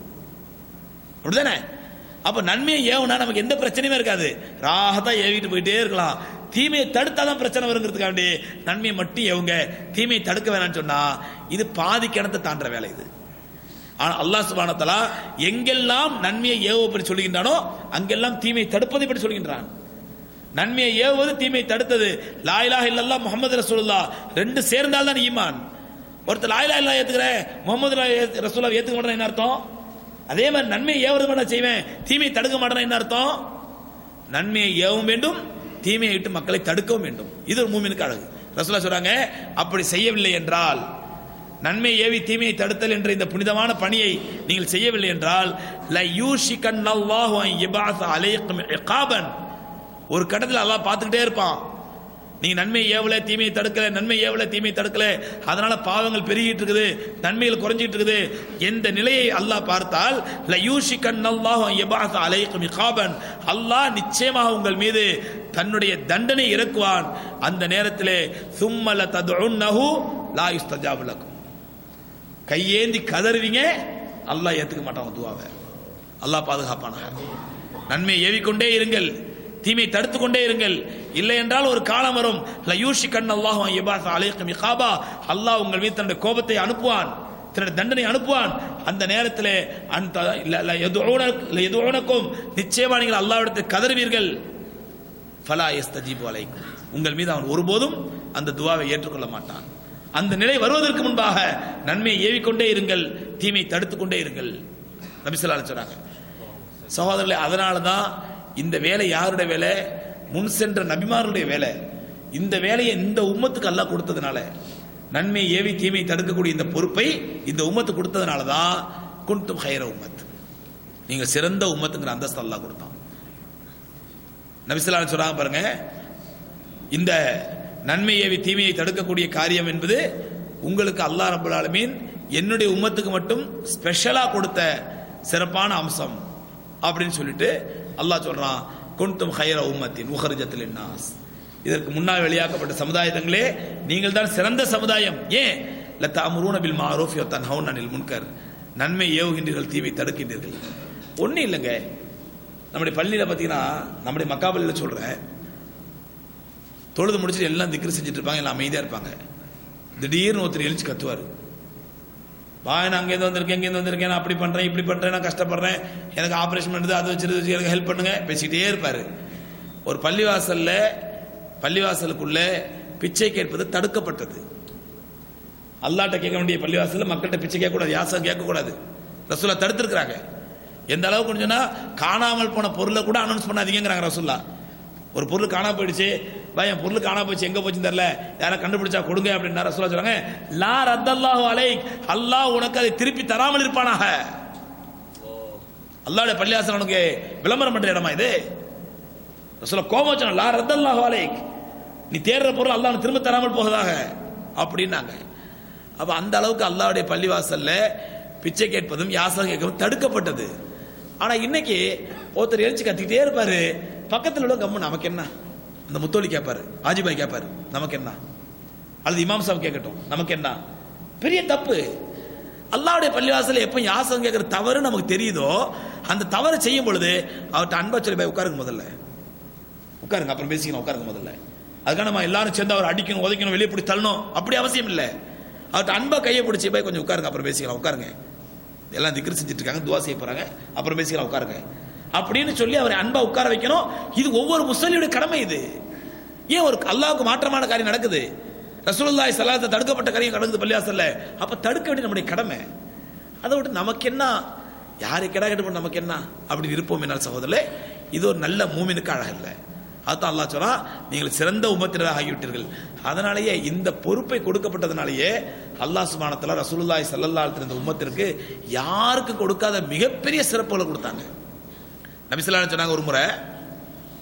அப்படிதானே அப்ப நன்மையை ஏவுனா நமக்கு எந்த பிரச்சனையுமே இருக்காது ராகத்தா ஏவிட்டு போயிட்டே இருக்கலாம் தீமையை தடுத்தாதான் பிரச்சனை வருங்கிறதுக்காண்டி நன்மையை மட்டும் ஏவுங்க தீமையை தடுக்க வேணாம்னு சொன்னா இது பாதி கிணத்தை தாண்டுற வேலை இது ஆனா அல்லாஹ் சுப்ஹானஹு தஆலா எங்கெல்லாம் நன்மையை ஏவ பற்றி சொல்லுகின்றானோ அங்கெல்லாம் தீமையை தடுப்பதை பற்றி சொல்கின்றான் நன்மையை ஏவுவது தீமையை தடுத்தது லா இலாஹ இல்லல்லாஹ் முஹம்மது ரசூலுல்லாஹ் ரெண்டு சேர்ந்தால் தான் ஈமான் ஒருத்தர் லா இலாஹ இல்லல்லாஹ் ஏத்துக்கிற முகமது ரசூலுல்லாஹ் ஏத்துக்க மாட்டேன் என்ன அர்த்தம் அதே மாதிரி நன்மையை ஏவுறது நான் செய்வேன் தீமையை தடுக்க மாட்டேன் என்ன அர்த்தம் நன்மையை ஏவும் வேண்டும் தீமையை விட்டு மக்களை தடுக்கவும் வேண்டும் இது ஒரு மூமினுக்கு அழகு ரசூலா சொல்றாங்க அப்படி செய்யவில்லை என்றால் நன்மை ஏவி தீமையை தடுத்தல் என்ற இந்த புனிதமான பணியை நீங்கள் செய்யவில்லை என்றால் ல யூஷிகன்னல்லாஹு அன் யபஅஸ அலைக்கும் இகாபன் ஒரு கட்டத்தில் அல்லாஹ் பார்த்துக்கிட்டே இருப்பான் நீங்க நன்மை ஏவல தீமையை தடுக்கல நன்மை ஏவல தீமையை தடுக்கல அதனால பாவங்கள் பெருகிட்டு இருக்குது நன்மைகள் குறைஞ்சிட்டு இருக்குது எந்த நிலையை அல்லாஹ் பார்த்தால் ல யூஷிகன்னல்லாஹு அன் யபஅஸ அலைக்கும் இகாபன் அல்லாஹ் நிச்சயமாக உங்கள் மீது தன்னுடைய தண்டனை இறக்குவான் அந்த நேரத்திலே சும்மல ததுன்னஹு லா யுஸ்தஜாபு லக்கும் கையேந்தி கதறுவீங்க அல்லாஹ் ஏத்துக்க மாட்டான் துவாவை அல்லாஹ் பாதுகாப்பானாக நன்மையை ஏவிக்கொண்டே இருங்கள் தீமை தடுத்துக் கொண்டே இருங்கள் இல்லை என்றால் ஒரு காலம் வரும் லயூஷி கண் அல்லாஹ் எபாஸ் அலைக்கும் இகாபா அல்லாஹ் உங்கள் மீது தன்னுடைய கோபத்தை அனுப்புவான் தன்னுடைய தண்டனை அனுப்புவான் அந்த நேரத்தில் அந்த எதுவும் நிச்சயமா நீங்கள் அல்லாவிடத்தில் கதறுவீர்கள் ஃபலா எஸ்தஜீபு அலைக்கும் உங்கள் மீது அவன் ஒருபோதும் அந்த துவாவை ஏற்றுக்கொள்ள மாட்டான் அந்த நிலை வருவதற்கு முன்பாக நன்மையை ஏவிக்கொண்டே இருங்கள் தீமை தடுத்துக் கொண்டே இருங்கள் நபிசல்லா சொன்னாங்க சகோதரர்களே அதனால தான் இந்த வேலை யாருடைய வேலை முன் சென்ற நபிமாருடைய வேலை இந்த வேலையை இந்த உம்மத்துக்கு அல்லாஹ் கொடுத்ததுனால நன்மை ஏவி தீமை தடுக்கக்கூடிய இந்த பொறுப்பை இந்த உம்மத்து கொடுத்ததுனால தான் குன்தும் ஹைர உம்மத் நீங்க சிறந்த உம்மத்துங்கிற அந்தஸ்து அல்லாஹ் கொடுத்தான் நபிசல்லா சொல்றாங்க பாருங்க இந்த நன்மை ஏவி தீமையை தடுக்கக்கூடிய காரியம் என்பது உங்களுக்கு அல்லாஹ் ரபுல் ஆலமீன் என்னுடைய உம்மத்துக்கு மட்டும் ஸ்பெஷலா கொடுத்த சிறப்பான அம்சம் அப்படின்னு சொல்லிட்டு அல்லாஹ் சொல்றான் குன்தும் ஹைர உம்மத்தின் உஹர்ஜத்தில் நாஸ் இதற்கு முன்னால் வெளியாக்கப்பட்ட சமுதாயங்களே நீங்கள் தான் சிறந்த சமுதாயம் ஏன் லத்த அமரூன பில் மாரூஃப் தன்ஹவுன் அனில் முன்கர் நன்மை ஏவுகின்றீர்கள் தீமை தடுக்கின்றீர்கள் ஒன்றும் இல்லைங்க நம்முடைய பள்ளியில் பார்த்தீங்கன்னா நம்முடைய மக்காபள்ளியில் சொல்கிறேன் தொழுது முடிச்சுட்டு எல்லாம் திக்ரு செஞ்சுட்டு இருப்பாங்க எல்லாம் அமைதியாக இருப்பாங்க திடீர்னு ஒருத்தர் எழுச்சி கத்துவார் பாய் நான் அங்கேருந்து வந்திருக்கேன் இங்கேருந்து வந்திருக்கேன் நான் அப்படி பண்ணுறேன் இப்படி பண்ணுறேன் நான் கஷ்டப்படுறேன் எனக்கு ஆப்ரேஷன் பண்ணுறது அதை வச்சுட்டு வச்சு எனக்கு ஹெல்ப் பண்ணுங்க பேசிக்கிட்டே இருப்பார் ஒரு பள்ளிவாசலில் பள்ளிவாசலுக்குள்ள பிச்சை கேட்பது தடுக்கப்பட்டது அல்லாட்ட கேட்க வேண்டிய பள்ளிவாசலில் மக்கள்கிட்ட பிச்சை கேட்கக்கூடாது யாசம் கேட்கக்கூடாது ரசூலா தடுத்திருக்கிறாங்க எந்த அளவுக்கு சொன்னா காணாமல் போன பொருளை கூட அனௌன்ஸ் பண்ணாதீங்கிறாங்க ரசூல்லா ஒரு பொருள் காணாம போயிடுச்சு பா என் பொருள் காணாம போச்சு எங்க போச்சுன்னு தெரியல யாரா கண்டுபிடிச்சா கொடுங்க அப்படின்னு ரசூலா சொல்றாங்க லா ரத்தல்லாஹு அலை அல்லாஹ் உனக்கு அதை திருப்பி தராமல் இருப்பானாக அல்லாஹ்வுடைய பள்ளியாசன் உனக்கு விளம்பரம் பண்ற இடமா இது ரசூலா கோபம் வச்சாங்க லா ரத்தல்லாஹு அலை நீ தேடுற பொருள் அல்லாஹ் திரும்ப தராமல் போவதாக அப்படின்னாங்க அப்ப அந்த அளவுக்கு அல்லாஹ்வுடைய பள்ளிவாசல்ல பிச்சை கேட்பதும் யாசகம் கேட்பதும் தடுக்கப்பட்டது ஆனா இன்னைக்கு ஒருத்தர் எழுச்சி கத்திக்கிட்டே இருப்பாரு பக்கத்தில் உள்ள கம்மு நமக்கு என்ன அந்த முத்தோலி கேட்பாரு ஆஜிபாய் கேட்பாரு நமக்கு என்ன அல்லது இமாம் சாப் கேட்கட்டும் நமக்கு என்ன பெரிய தப்பு அல்லாவுடைய பள்ளிவாசல எப்போ யாசகம் கேட்கிற தவறு நமக்கு தெரியுதோ அந்த தவறு செய்யும் பொழுது அவர்கிட்ட அன்பா சொல்லி போய் உட்காருங்க முதல்ல உட்காருங்க அப்புறம் பேசிக்கணும் உட்காருங்க முதல்ல அதுக்காக நம்ம எல்லாரும் சேர்ந்து அவர் அடிக்கணும் உதைக்கணும் வெளியே பிடிச்சி தள்ளணும் அப்படி அவசியம் இல்லை அவர்கிட்ட அன்பா கையை பிடிச்சி போய் கொஞ்சம் உட்காருங்க அப்புறம் பேசிக்கலாம் உட்காருங்க எல்லாம் திக்ரு செஞ்சுட்டு இருக்காங்க துவா செய்ய போறாங்க அப்புறம் பேசிக்கலாம் உட்காருங்க அப்படின்னு சொல்லி அவரை அன்பா உட்கார வைக்கணும் இது ஒவ்வொரு முஸ்லிமுடைய கடமை இது ஏன் ஒரு அல்லாவுக்கு மாற்றமான காரியம் நடக்குது ரசூலுல்லாஹி ஸல்லல்லாஹு தடுக்கப்பட்ட காரியம் நடக்குது பள்ளியாசல்ல அப்ப தடுக்க வேண்டிய நம்முடைய கடமை அதை விட்டு நமக்கு என்ன யாரை கிடா கட்டு நமக்கு என்ன அப்படி இருப்போம் என்னால் சகோதரர்களே இது ஒரு நல்ல மூமினுக்கு அழகல்ல அதுதான் அல்லாஹ் சொல்றா நீங்கள் சிறந்த உமத்தினராக ஆகிவிட்டீர்கள் அதனாலேயே இந்த பொறுப்பை கொடுக்கப்பட்டதுனாலேயே அல்லாஹ் சுபானத்தில் ரசூலுல்லாஹி ஸல்லல்லாஹு அலைஹி இந்த உம்மத்திற்கு யாருக்கு கொடுக்காத மிகப்பெரிய சிறப்புகளை கொடுத்தாங்க நபிசல்லா சொன்னாங்க ஒரு முறை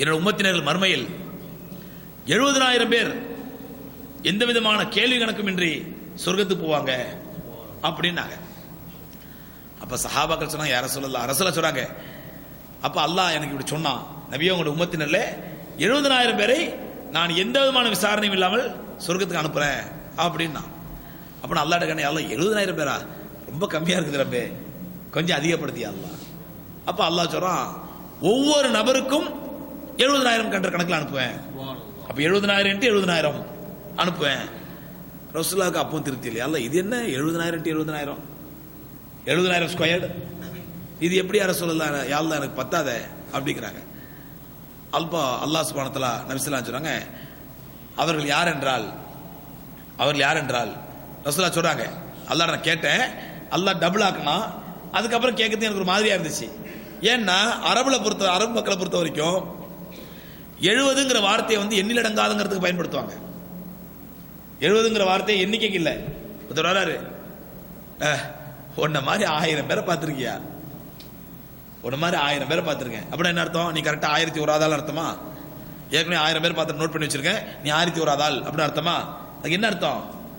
என்னோட உம்மத்தினர்கள் மர்மையில் எழுபதனாயிரம் பேர் எந்த விதமான கேள்வி கணக்குமின்றி சொர்க்கத்துக்கு போவாங்க அப்படின்னாங்க அப்ப சஹாபாக்கள் சொன்னாங்க யார சொல்லல அரசல சொல்றாங்க அப்ப அல்லாஹ் எனக்கு இப்படி சொன்னான் நபியே உங்களோட உம்மத்தினர்ல எழுபதனாயிரம் பேரை நான் எந்த விதமான விசாரணையும் இல்லாமல் சொர்க்கத்துக்கு அனுப்புறேன் அப்படின்னா அப்ப நான் அல்லாட்ட கண்ணே அல்லாஹ் எழுபதனாயிரம் பேரா ரொம்ப கம்மியா இருக்குது ரப்பே கொஞ்சம் அதிகப்படுத்தியா அல்லாஹ் அப்ப அல்லாஹ் சொல்றான் ஒவ்வொரு நபருக்கும் எழுபதனாயிரம் கன்ற கணக்கில் அனுப்புவேன் அப்ப எழுபதனாயிரம் எழுபதனாயிரம் அனுப்புவேன் ரசுல்லாவுக்கு அப்பவும் திருப்தி இல்லையா அல்ல இது என்ன எழுபதனாயிரம் எழுபதனாயிரம் எழுபதனாயிரம் ஸ்கொயர்டு இது எப்படி யார சொல்லலாம் யாழ்லா எனக்கு பத்தாத அப்படிங்கிறாங்க அல்பா அல்லாஹ் சுபானத்தலா நபிசுல்லா சொல்றாங்க அவர்கள் யார் என்றால் அவர்கள் யார் என்றால் ரசுல்லா சொல்றாங்க அல்லாஹ் நான் கேட்டேன் அல்லாஹ் டபுள் ஆக்குனா அதுக்கப்புறம் கேட்கறது எனக்கு ஒரு மாதிரியா இருந்துச்சு ஏன்னா அரபுல பொறுத்த அரபு மக்களை பொறுத்த வரைக்கும் எழுபதுங்கிற வார்த்தையை வந்து எண்ணிலடங்காதுங்கிறதுக்கு பயன்படுத்துவாங்க எழுபதுங்கிற வார்த்தையை எண்ணிக்கைக்கு இல்லை ஒருத்தர் வராரு அஹ், உன்ன மாதிரி ஆயிரம் பேரை பார்த்திருக்கியா உன்ன மாதிரி ஆயிரம் பேரை பார்த்திருக்கேன் அப்படின்னா என்ன அர்த்தம் நீ கரெக்டா ஆயிரத்தி ஒரு ஆதாள் அர்த்தமா ஏற்கனவே ஆயிரம் பேர் பார்த்து நோட் பண்ணி வச்சிருக்கேன் நீ ஆயிரத்தி ஒரு ஆதாள் அப்படின்னு அர்த்தமா அதுக்கு என்ன அர்த்தம்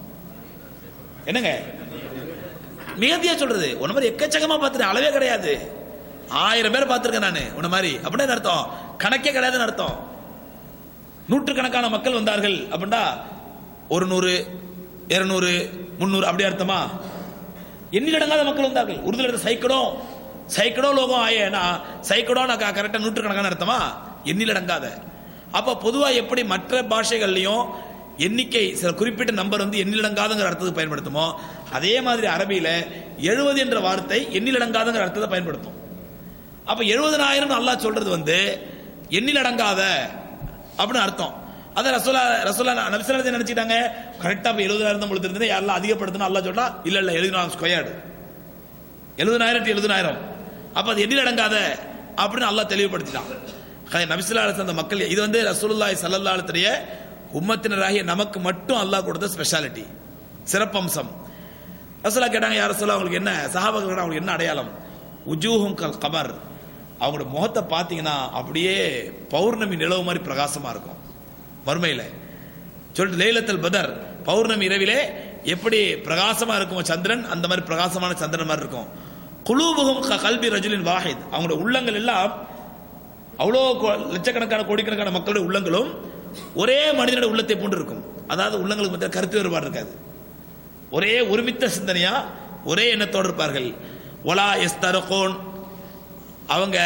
என்னங்க மிகத்தியா சொல்றது உன்ன மாதிரி எக்கச்சக்கமா பார்த்துட்டேன் அளவே கிடையாது ஆயிரம் பேர் பார்த்திருக்கேன் நானு உன்ன மாதிரி அப்படின்னா என்ன அர்த்தம் கணக்கே கிடையாதுன்னு அர்த்தம் நூற்றுக்கணக்கான மக்கள் வந்தார்கள் அப்படின்னா ஒரு நூறு இருநூறு முந்நூறு அப்படி அர்த்தமா எண்ணிலடங்காத மக்கள் வந்தார்கள் உருதுல இருந்த சைக்கடோ சைக்கடோ லோகம் ஆயேனா சைக்கடோ நான் கரெக்டா நூற்றுக்கணக்கான அர்த்தமா எண்ணிலடங்காத அப்ப பொதுவா எப்படி மற்ற பாஷைகள்லயும் எண்ணிக்கை சில குறிப்பிட்ட நம்பர் வந்து எண்ணிலடங்காதங்கிற அர்த்தத்துக்கு பயன்படுத்துமோ அதே மாதிரி அரபியில எழுபது என்ற வார்த்தை எண்ணிலடங்காதங்கிற அர்த்தத்தை பயன்படுத்தும் அப்ப எழுபதனாயிரம் அல்லாஹ் சொல்றது வந்து எண்ணிலடங்காத அப்படின்னு அர்த்தம் அத ரசோலா ரசோலா நபிசல்லா நினைச்சிட்டாங்க கரெக்டா இப்ப எழுபதாயிரம் தான் கொடுத்துருந்தேன் யாரெல்லாம் அதிகப்படுத்தணும் அல்லாஹ் சொல்றா இல்ல இல்ல எழுதினாலும் ஸ்கொயர்டு எழுபதாயிரம் எழுபதாயிரம் அப்ப அது எண்ணில் அடங்காத அப்படின்னு அல்லாஹ் தெளிவுபடுத்திட்டான் ஹை, நபிசுல்லா அலிஸ்லாம் அந்த மக்கள் இது வந்து ரசூலுல்லாஹி ஸல்லல்லாஹு அலைஹி வஸல்லம் உம்மத்தினராகிய நமக்கு மட்டும் அல்லாஹ் கொடுத்த ஸ்பெஷாலிட்டி சிறப்பம்சம் ரசூலா கேட்டாங்க யார் ரசூலா அவங்களுக்கு என்ன சஹாபாக்கள் கேட்டாங்க, அவங்களுக்கு என்ன அடையாளம் உஜூஹும் கல் கமர் அவங்களோட முகத்தை பார்த்தீங்கன்னா அப்படியே பௌர்ணமி நிலவு மாதிரி பிரகாசமா இருக்கும் மறுமையில சொல்லிட்டு லைலத்தல் பதர் பௌர்ணமி இரவிலே எப்படி பிரகாசமா இருக்கும் சந்திரன் அந்த மாதிரி பிரகாசமான சந்திரன் மாதிரி இருக்கும் குலூபுகும் க- கல்வி ரஜுலின் வாஹித் அவங்களோட உள்ளங்கள் எல்லாம் அவ்வளோ கொ- லட்சக்கணக்கான கோடிக்கணக்கான மக்களுடைய உள்ளங்களும் ஒரே மனிதனுடைய உள்ளத்தை போன்று இருக்கும் அதாவது உள்ளங்களுக்கு மத்திய கருத்து வேறுபாடு இருக்காது ஒரே ஒருமித்த சிந்தனையா ஒரே எண்ணத்தோடு இருப்பார்கள் ஒலா எஸ் தரகோன் அவங்க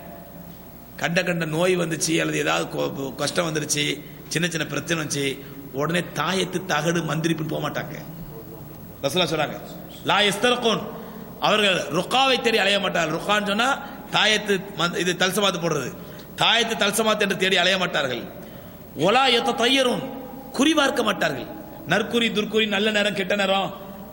கண்ட கண்ட நோய் வந்துச்சு அல்லது ஏதாவது கொ- கஷ்டம் வந்துருச்சு சின்ன சின்ன பிரச்சனை வந்துச்சு உடனே தாயத்து தகடு மந்திரிப்பு போக மாட்டாங்க ரசூலா சொல்றாங்க லா எஸ்தரகோன் அவர்கள் ருக்காவை தேடி அலைய மாட்டார்கள் ருக்கான்னு சொன்னா தாயத்து மந்த்- இது தல்சமாத்து போடுறது தாயத்து தல்சமாத்து என்று தேடி அலைய மாட்டார்கள் ஒலா எத்த தையரும் குறி பார்க்க மாட்டார்கள் நற்குறி துர்க்குறி நல்ல நேரம் கெட்ட நேரம்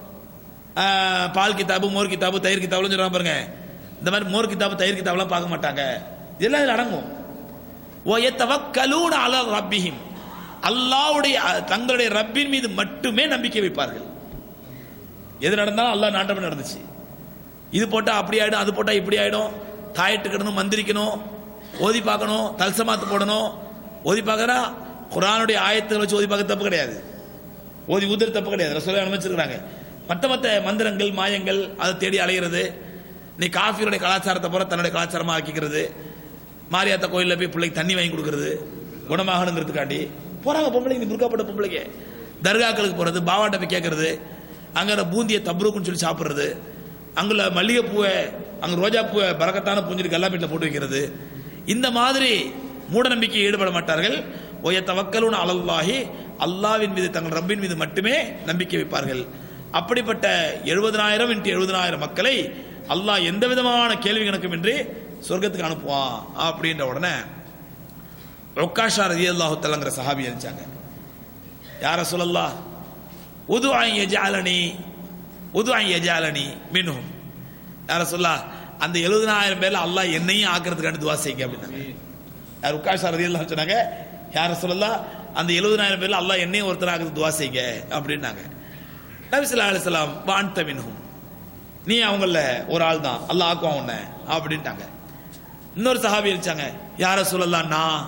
ஆஹ், பால் கிதாபு மோர் கிதாபு தயிர் கிதாபுலாம் சொல்றாங்க பாருங்க இந்த மாதிரி மோர் கிதாபு தயிர் கிதாபுலாம் பார்க்க மாட்டாங்க இதெல்லாம் இதுல அடங்கும் ஒயத்தவக்கலூன அல ரப்பிஹிம் அல்லாவுடைய அஹ், தங்களுடைய ரப்பின் மீது மட்டுமே நம்பிக்கை வைப்பார்கள் எது நடந்தாலும் அல்லாஹ் நாட்டம் நடந்துச்சு இது போட்டா அப்படி ஆயிடும் அது போட்டா இப்படி ஆயிடும் தாயிட்டுக்கணும் மந்திரிக்கணும் ஓதி பார்க்கணும் தல்சமாத்து போடணும் ஓதி பார்க்கறா குரானுடைய ஆயத்துகளை வச்சு ஓதி பார்க்க தப்பு கிடையாது ஓதி ஊதுற தப்பு கிடையாது ரசூலை அனுமதிச்சிருக்காங்க மற்ற மற்ற மந்திரங்கள் மாயங்கள் அதை தேடி அலைகிறது நீ காஃபியோடைய கலாச்சாரத்தை போற தன்னுடைய கலாச்சாரமா ஆக்கிக்கிறது மாரியாத்தா கோயில்ல போய் பிள்ளைக்கு தண்ணி வாங்கி கொடுக்கறது குணமாகணுங்கிறதுக்காண்டி போறாங்க பொம்பளைங்க இந்த புர்காப்பட்ட பொம்பளைங்க தர்காக்களுக்கு போறது பாவாட்ட போய் கேட்கறது அங்க அந்த பூந்தியை தப்ருக்குன்னு சொல்லி சாப்பிடுறது அங்குள்ள மல்லிகைப்பூவை அங்க ரோஜா பூவை பறக்கத்தான பூஞ்சிட்டு கல்லாப்பீட்டில் போட்டு வைக்கிறது இந்த மாதிரி மூட நம்பிக்கை ஈடுபட மாட்டார்கள் ஒய தவக்கலுன அலல்லாஹி அல்லாவின் மீது தங்கள் ரப்பின் மீது மட்டுமே நம்பிக்கை வைப்பார்கள் அப்படிப்பட்ட எழுபதனாயிரம் இன்ட்டு எழுபதனாயிரம் மக்களை அல்லாஹ் எந்த விதமான கேள்வி கணக்கும் இன்றி சொர்க்கத்துக்கு அனுப்புவான் அப்படின்ற உடனே ரொக்காஷா ரதி அல்லாஹு தலங்கிற சஹாபி அனுப்பிச்சாங்க யார சொல்லல்லா உது எஜாலனி உது எஜாலனி மின்ஹும் யார சொல்லா அந்த எழுபதனாயிரம் பேர்ல அல்லாஹ் என்னையும் ஆக்கிறதுக்கான துவா செய்யுங்க அப்படின்னாங்க யார் உக்காஷா ரதி அல்லாஹ் சொன்னாங்க யார சொல்லலாம் அந்த எழுபதனாயிரம் பேர்ல அல்லாஹ் என்னையும் ஒருத்தர் ஆகிறது துவா செய்யுங்க அப்படின்னாங்க நபி ஸல்லல்லாஹு அலைஹி வஸல்லம் வான்த மின்ஹும் நீ அவங்கள ஒரு ஆள் தான் அல்லாஹ் ஆக்குவான் உன்னை அப்படின்ட்டாங்க இன்னொரு சஹாபி அழிச்சாங்க யார சொல்லலாம் நான்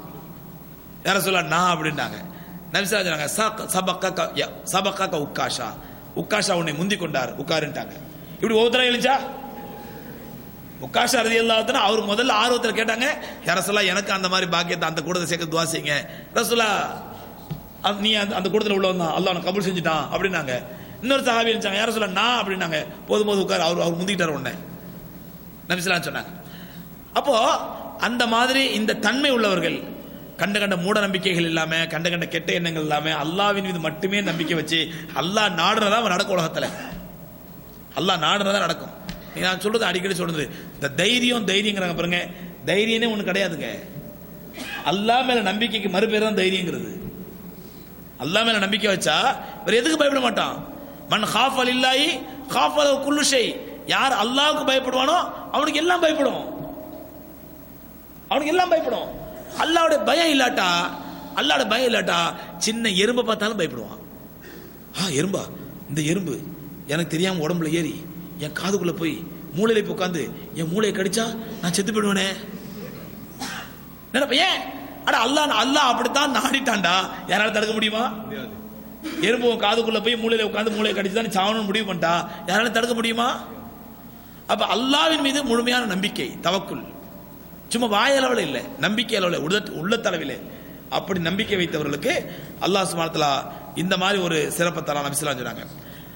யார சொல்லலாம் நான் அப்படின்ட்டாங்க நபிசா சொன்னாங்க "ச- சபக்கக்க ய- சபக்கக்க உக்காஷா உக்காஷா உன்னை முந்தி கொண்டார் உட்காருன்ட்டாங்க இப்படி ஒவ்வொருத்தரும் எழுச்சா உக்காஷா ரதி அல்லாத்தனா அவர் முதல்ல ஆர்வத்தில் கேட்டாங்க யார சொல்லலாம் எனக்கு அந்த மாதிரி பாக்கியத்தை அந்த கூடத்தை சேர்க்க துவா செய்யுங்க ரசூலா அந்த- நீ அந்த அந்த கூட்டத்தில் உள்ள வந்தான் அல்லாஹ் உனக்கு கபூல் செஞ்சுட்டான் அப்படின்னாங்க இன்னொரு சஹாபி இருந்துச்சாங்க யார சொல்ல நான் அப்படின்னாங்க போதும் போது உட்கார் அவர் அவர் முந்திக்கிட்டார் உடனே நபிசலாம் சொன்னாங்க அப்போ அந்த மாதிரி இந்த தன்மை உள்ளவர்கள் கண்ட கண்ட மூட நம்பிக்கைகள் இல்லாம கண்ட கண்ட கெட்ட எண்ணங்கள் இல்லாம அல்லாவின் மீது மட்டுமே நம்பிக்கை வச்சு அல்லாஹ் நாடுறதா அவன் நடக்கும் உலகத்துல அல்லாஹ் நாடுறதா நடக்கும் நீ நான் சொல்றது அடிக்கடி சொல்றது இந்த தைரியம் தைரியங்கிறாங்க பாருங்க தைரியமே ஒண்ணு கிடையாதுங்க அல்லாஹ் மேல நம்பிக்கைக்கு மறுபேர் தான் தைரியங்கிறது அல்லாஹ் மேல நம்பிக்கை வச்சா வேற எதுக்கு பயப்பட மாட்டான் மன் ஹாஃப் அலில்லாஹி ஹாஃப் அலஹு குல்லு ஷை யார் அல்லாஹ்வுக்கு பயப்படுவானோ அவனுக்கு எல்லாம் பயப்படும் அவனுக்கு எல்லாம் பயப்படும் அல்லாஹ்வுடைய பயம் இல்லாட்டா அல்லாஹ்வுடைய பயம் இல்லாட்டா சின்ன எறும்பை பார்த்தாலும் பயப்படுவான் ஆ எறும்பா இந்த எறும்பு எனக்கு தெரியாம உடம்புல ஏறி என் காதுக்குள்ள போய் மூளையில போய் உட்காந்து என் மூளையை கடிச்சா நான் செத்து போயிடுவேனே நினைப்ப ஏன் அட அல்லாஹ் அல்லாஹ் அப்படித்தான் நாடிட்டான்டா யாரால தடுக்க முடியுமா எறும்பு உன் காதுக்குள்ள போய் மூளையில உட்காந்து மூளையை கடிச்சு தான் சாவணும் முடிவு பண்ணிட்டா யாரால தடுக்க முடியுமா அப்ப அல்லாவின் மீது முழுமையான நம்பிக்கை தவக்குள் சும்மா வாயளவில் இல்லை நம்பிக்கை அளவில் உள்ள உள்ளத்தளவில் அப்படி நம்பிக்கை வைத்தவர்களுக்கு அல்லாஹ் சுமானத்துல இந்த மாதிரி ஒரு சிறப்பை தரா நபிசுலாம் சொன்னாங்க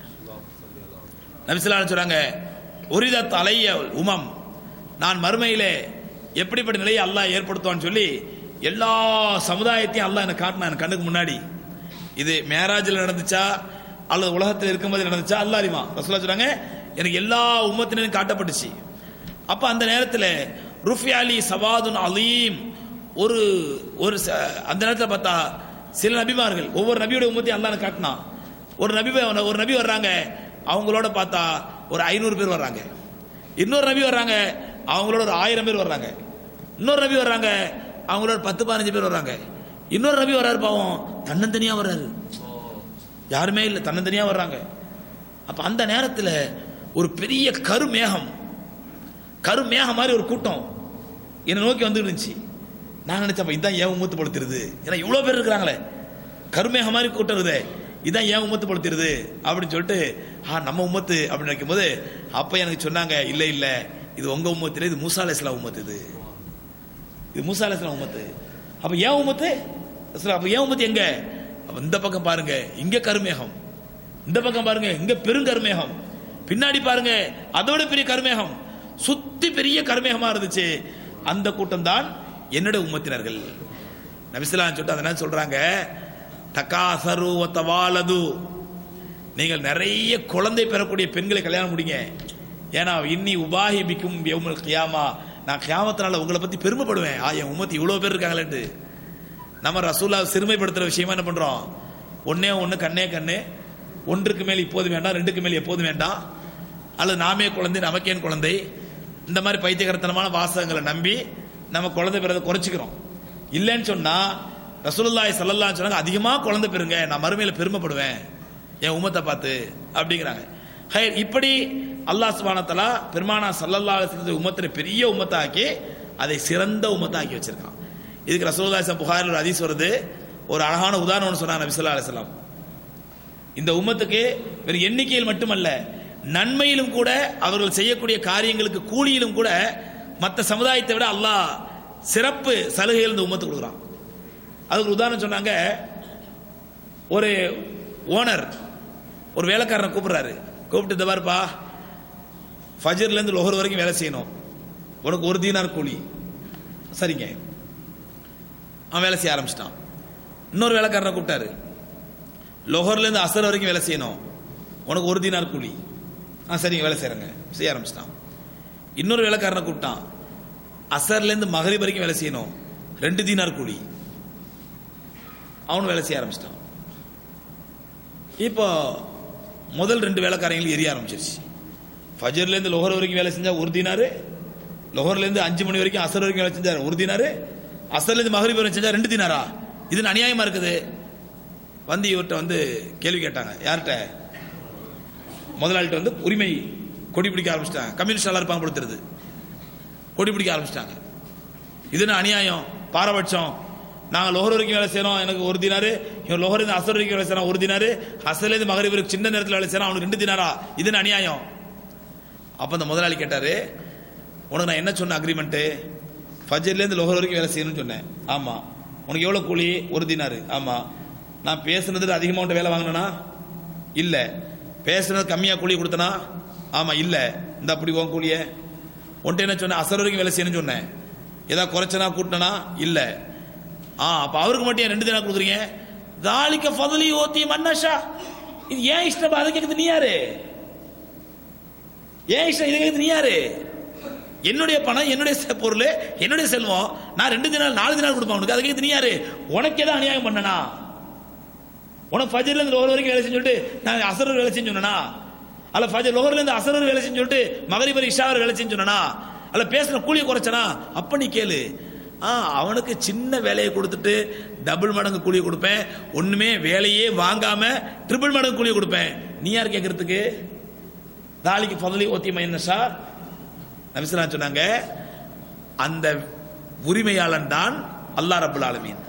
நபிசுலாம் சொன்னாங்க உரிதத் அலைய உமம் நான் மறுமையிலே எப்படிப்பட்ட நிலையை அல்லாஹ் ஏற்படுத்துவான்னு சொல்லி எல்லா சமுதாயத்தையும் அல்லாஹ் எனக்கு காட்டினான் என் கண்ணுக்கு முன்னாடி இது மேராஜில் நடந்துச்சா அல்லது உலகத்தில் இருக்கும்போது நடந்துச்சா அல்லாஹ் அறிமா ரசூலா சொன்னாங்க எனக்கு எல்லா உம்மத்தினரும் காட்டப்பட்டுச்சு அப்ப அந்த நேரத்தில் ருஃபி அலி சவாதுன் அலீம் ஒரு ஒரு ச- அந்த நேரத்தில் பார்த்தா சில நபிமார்கள் ஒவ்வொரு நபியோட உம்மத்தையும் அல்லாஹ் எனக்கு காட்டினான் ஒரு நபி ஒரு நபி வர்றாங்க அவங்களோட பார்த்தா ஒரு ஐநூறு பேர் வர்றாங்க இன்னொரு நபி வர்றாங்க அவங்களோட ஒரு ஆயிரம் பேர் வர்றாங்க இன்னொரு நபி வர்றாங்க அவங்களோட பத்து பதினஞ்சு பேர் வர்றாங்க இன்னொரு நபி வர்றாரு பாவம் தன்னந்தனியா வர்றாரு யாருமே இல்லை தன்னந்தனியா வர்றாங்க அப்ப அந்த நேரத்தில் ஒரு பெரிய கருமேகம் கருமேகம் மாதிரி ஒரு கூட்டம் என்னை நோக்கி வந்து இருந்துச்சு நான் நினைச்சேன் இதான் ஏன் உமத்து படுத்துறது ஏன்னா இவ்வளவு பேர் இருக்கிறாங்களே கருமேகம் மாதிரி கூட்டம் இருக்குதே இதான் ஏன் உமத்து படுத்துறது அப்படின்னு சொல்லிட்டு ஆ நம்ம உம்மத்து அப்படின்னு நினைக்கும் போது அப்ப எனக்கு சொன்னாங்க இல்ல இல்ல இது உங்க உம்மத்து இல்ல, இது மூசா அலைஹிஸ்ஸலாம் உம்மத்து இது இது மூசா அலைஹிஸ்ஸலாம் உம்மத்து அப்ப ஏன் உம்மத்து ரசூலா, அப்ப ஏன் உம்மத்து எங்க அப்ப இந்த பக்கம் பாருங்க இங்க கருமேகம் இந்த பக்கம் பாருங்க இங்க பெருங்கருமேகம் பின்னாடி பாருங்க அதோட பெரிய கருமேகம் சுத்தி பெரிய கருமேகமா இருந்துச்சு அந்த கூட்டம் தான் என்னோட உம்மத்தினர்கள் நபிசுலாம் சொல்லிட்டு அதை என்ன சொல்றாங்க தகாசரு தவாலது நீங்கள் நிறைய குழந்தை பெறக்கூடிய பெண்களை கல்யாணம் முடிங்க ஏன்னா இன்னி உபாஹி பிக்கும் யௌமல் கியாமா நான் கியாமத்தினால உங்களை பத்தி பெருமைப்படுவேன் ஆ என் உம்மத்தி இவ்வளவு பேர் இருக்காங்களேன்ட்டு நம்ம ரசூலா சிறுமைப்படுத்துற விஷயமா என்ன பண்றோம் ஒன்னே ஒண்ணு கண்ணே கண்ணு ஒன்றுக்கு மேல் இப்போது வேண்டாம் ரெண்டுக்கு மேல் எப்போதும் வேண்டாம் அல்லது நாமே குழந்தை நமக்கேன் குழந்தை இந்த மாதிரி பைத்தியகரத்தனமான வாசகங்களை நம்பி நம்ம குழந்தை பிறதை குறைச்சிக்கிறோம் இல்லைன்னு சொன்னா ரசூலுல்லாஹி ஸல்லல்லாஹு அலைஹி சொன்னாங்க அதிகமா குழந்தை பெறுங்க நான் மறுமையில பெருமைப்படுவேன் என் உம்மத்தை பார்த்து அப்படிங்கிறாங்க ஹைர் இப்படி அல்லாஹ் சுப்ஹானஹு வ தஆலா பெருமானா ஸல்லல்லாஹு அலைஹி வஸல்லம் உம்மத்தை பெரிய உம்மத்தாக்கி அதை சிறந்த உம்மத்தாக்கி வச்சிருக்கான் இதுக்கு ரசூலுல்லாஹி ஸல்லல்லாஹு புகாரில் ஒரு ஹதீஸ் வருது ஒரு அழகான உதாரணம் ஒன்று சொன்னாங்க நபி ஸல்லல்லாஹு அலைஹி வஸல்லம் இந்த உம்மத்துக்கு வெறும் எண்ணிக்கையில் மட்டுமல்ல நன்மையிலும் கூட அவர்கள் செய்யக்கூடிய காரியங்களுக்கு கூலியிலும் கூட மற்ற சமுதாயத்தை விட அல்லாஹ் சிறப்பு சலுகைகள் இந்த உம்மத்துக்கு கொடுக்குறான் அதுக்கு ஒரு உதாரணம் சொன்னாங்க ஒரு ஓனர் ஒரு வேலைக்காரனை கூப்பிடுறாரு கூப்பிட்டு இந்த பாருப்பா ஃபஜர்ல இருந்து லொஹர் வரைக்கும் வேலை செய்யணும் உனக்கு ஒரு தீனார் கூலி சரிங்க அவன் வேலை செய்ய ஆரம்பிச்சிட்டான் இன்னொரு வேலைக்காரனை கூப்பிட்டாரு லொஹர்ல இருந்து அசர் வரைக்கும் வேலை செய்யணும் உனக்கு ஒரு தீனார் கூலி ஆ சரிங்க வேலை செய்யறேங்க செய்ய ஆரம்பிச்சிட்டான் இன்னொரு வேலைக்காரனை கூப்பிட்டான் அசர்ல இருந்து மகரிப் வரைக்கும் வேலை செய்யணும் ரெண்டு தீனார் கூலி அவனும் வேலை செய்ய ஆரம்பிச்சிட்டான் இப்போ முதல் ரெண்டு வேலைக்காரங்களும் எரிய ஆரம்பிச்சிருச்சு ஃபஜர்ல இருந்து லொஹர் வரைக்கும் வேலை செஞ்சா ஒரு தீனாரு லொஹர்ல இருந்து அஞ்சு மணி வரைக்கும் அசர் வரைக்கும் வேலை செஞ்சா ஒரு தீனாரு அசர்ல இருந்து மகரிப் வரைக்கும் செஞ்சா ரெண்டு தீனாரா இது அநியாயமா இருக்குது வந்து இவர்கிட்ட வந்து கேள்வி கேட்டாங்க யார்கிட்ட முதலாளிட்ட வந்து உரிமை கொடி பிடிக்க ஆரம்பிச்சிட்டாங்க கம்யூனிஸ்ட் எல்லாம் இருப்பாங்க கொடுத்துருது கொடி பிடிக்க ஆரம்பிச்சிட்டாங்க இது என்ன அநியாயம் பாரபட்சம் நாங்கள் லோகர் வரைக்கும் வேலை செய்யறோம் எனக்கு ஒரு தினாரு இவன் லோகர் இருந்து அசர் வரைக்கும் வேலை செய்யறான் ஒரு தினாரு அசல இருந்து மகரிப் வரைக்கும் சின்ன நேரத்தில் வேலை செய்யறான் அவனுக்கு ரெண்டு தினாரா இது என்ன அநியாயம் அப்ப அந்த முதலாளி கேட்டாரு உனக்கு நான் என்ன சொன்ன அக்ரிமெண்ட் ஃபஜர்ல இருந்து லோகர் வரைக்கும் வேலை செய்யணும்னு சொன்னேன் ஆமா உனக்கு எவ்வளவு கூலி ஒரு தினாரு ஆமா நான் பேசுனதுல அதிகமா உன்ட்ட வேலை வாங்கினா இல்ல பேசுனது கம்மியா கூலி கொடுத்தனா ஆமா இல்ல இந்த அப்படி உன் கூலிய உன்ட்ட என்ன சொன்னேன் அசர் வரைக்கும் வேலை செய்யணும்னு சொன்னேன் ஏதாவது குறைச்சனா கூட்டினா இல்ல ஆ அப்ப அவருக்கு மட்டும் ஏன் ரெண்டு தினம் கொடுக்குறீங்க தாலிக்க ஃபதலி ஓத்தி மன்னஷா இது ஏன் இஷ்டம் அதை கேட்குது நீ யாரு ஏன் இஷ்டம் இதை கேட்குது நீ யாரு என்னுடைய பணம் என்னுடைய செ- பொருள் என்னுடைய செல்வம் நான் ரெண்டு தினம் நாலு தினம் கொடுப்பேன் உனக்கு அதை கேட்குது நீ யாரு உனக்கு ஏதாவது அநியாயம் பண்ணனா உனக்கு ஃபஜர்ல இருந்து லோகர் வரைக்கும் வேலை செஞ்சு சொல்லிட்டு நான் அசர் வேலை செஞ்சு சொன்னா அல்ல ஃபஜர் லோகர்ல இருந்து அசர் வேலை செஞ்சு சொல்லிட்டு மகரிபர் இஷாவர் வேலை செஞ்சு சொன்னா அல்ல பேசுன கூலியை குறைச்சனா அப்ப நீ கேளு ஆ அவனுக்கு சின்ன வேலையை கொடுத்துட்டு டபுள் மடங்கு கூலியை கொடுப்பேன் ஒண்ணுமே வேலையே வாங்காம ட்ரிபிள் மடங்கு கூலியை கொடுப்பேன் நீ யார் கேட்கறதுக்கு தாலிக்கு பதலி ஓத்தி மைனஸா நபிசலா சொன்னாங்க அந்த உரிமையாளன் தான் அல்லாஹ் ரபுல் ஆலமீன்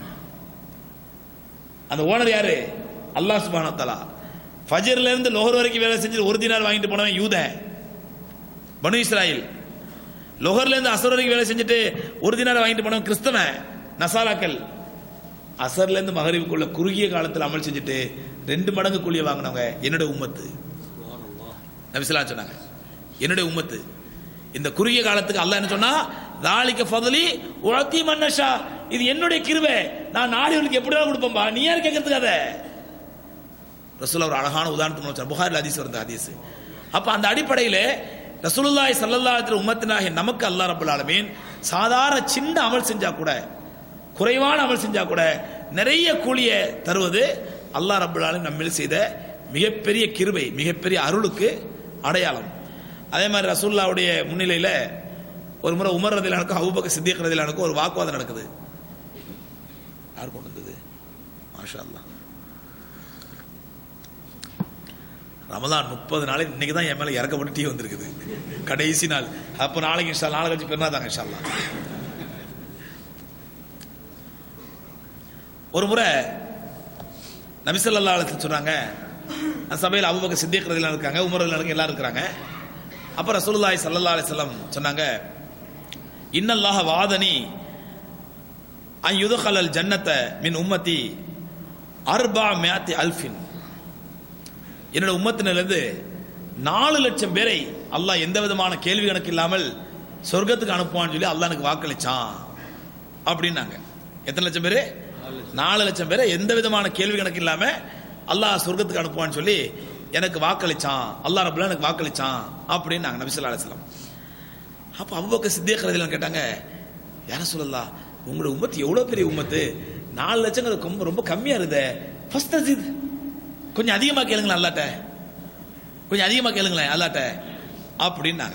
அந்த ஓனர் யாரு அல்லாஹ் சுப்ஹானஹு வ தஆலா ஃபஜர்ல இருந்து லோஹர் வரைக்கும் வேலை செஞ்சு ஒரு தினார் வாங்கிட்டு போனவன் யூதன் பனு இஸ்ராயில் லோஹர்ல இருந்து அசர் வரைக்கும் வேலை செஞ்சுட்டு ஒரு தினார் வாங்கிட்டு போனவன் கிறிஸ்தவன் நசாராக்கள் அசர்ல இருந்து மகரிவுக்குள்ள குறுகிய காலத்தில் அமல் செஞ்சுட்டு ரெண்டு மடங்கு கூலியை வாங்கினவங்க என்னோட உம்மத்து நபிசலா சொன்னாங்க என்னுடைய உம்மத்து இந்த குறுகிய காலத்துக்கு அல்லாஹ் என்ன சொன்னா தாலிக்க ஃபதலி உழத்தி மன்னஷா இது என்னுடைய கிருபை நான் நாடுகளுக்கு எப்படி கொடுப்பேன்பா நீ யார் கேட்கறதுக்கு அதை ரசூல் ஒரு அழகான உதாரணத்தை வச்சார் புகாரில் ஹதீஸ் வருது ஹதீஸ் அப்ப அந்த அடிப்படையில் ரசூலுல்லாஹி ஸல்லல்லாஹு அலைஹி வஸல்லம் உம்மத்தினாகிய நமக்கு அல்லாஹ் ரப்பல் ஆலமீன் சாதாரண சின்ன அமல் செஞ்சா கூட குறைவான அமல் செஞ்சா கூட நிறைய கூலியை தருவது அல்லாஹ் ரப்பல் ஆலமீன் நம்மில் செய்த மிகப்பெரிய கிருபை மிகப்பெரிய அருளுக்கு அடையாளம் அதே மாதிரி ரசூல்லாவுடைய முன்னிலையில் ஒரு முறை உமர் ரதிலானுக்கும் அபூபக்கர் சித்திக் ரதிலானுக்கும் ஒரு வாக்குவாதம் நடக்குது யார் கொண்டு வந்தது மாஷா அல்லாஹ் ரமதான் முப்பது நாள் இன்னைக்கு தான் என் மேல இறக்கப்பட்டு டீ வந்திருக்குது கடைசி நாள் அப்போ நாளைக்கு இன்ஷா நாளை கழிச்சு பெருனா தாங்க இன்ஷா அல்லாஹ். ஒரு முறை நபிசல்லா அலிஸ்லாம் சொன்னாங்க அந்த சபையில் அபுபக்கர் சித்திக் ரதிலாம் இருக்காங்க உமர் ரதிலாம் எல்லாரும் இருக்கிறாங்க அப்ப ரசூலுல்லாஹி ஸல்லல்லாஹு அலைஹி வஸல்லம் சொன்னாங்க இன்னல்லாஹ வாதனி அன் யுதகலல் ஜன்னத மின் உம்மத்தி அர்பா மியாத்தி அல்ஃபின் என்னோட உம்மத்தினிலிருந்து நாலு லட்சம் பேரை அல்லாஹ் எந்த விதமான கேள்வி கணக்கு இல்லாமல் சொர்க்கத்துக்கு அனுப்புவான்னு சொல்லி அல்லாஹ் எனக்கு வாக்களிச்சான் அப்படின்னாங்க எத்தனை லட்சம் பேரு நாலு லட்சம் பேரை எந்த விதமான கேள்வி கணக்கு இல்லாம அல்லாஹ் சொர்க்கத்துக்கு அனுப்புவான்னு சொல்லி எனக்கு வாக்களிச்சான் அல்லாஹ் ரபுல்லா எனக்கு வாக்களிச்சான் அப்படின்னாங்க நபி ஸல்லல்லாஹு அலைஹி வஸல்லம் அப்ப அபுபக்கர் சித்திக் ரதிலாம் கேட்டாங்க யார சொல்லலாம் உங்களோட உம்மத்து எவ்வளவு பெரிய உம்மத்து நாலு லட்சம் ரொம்ப ரொம்ப கம்மியா இருதே ஃபர்ஸ்ட் அஜித் கொஞ்சம் அதிகமா கேளுங்களேன் அல்லாட்ட கொஞ்சம் அதிகமா கேளுங்களேன் அல்லாட்ட அப்படின்னாங்க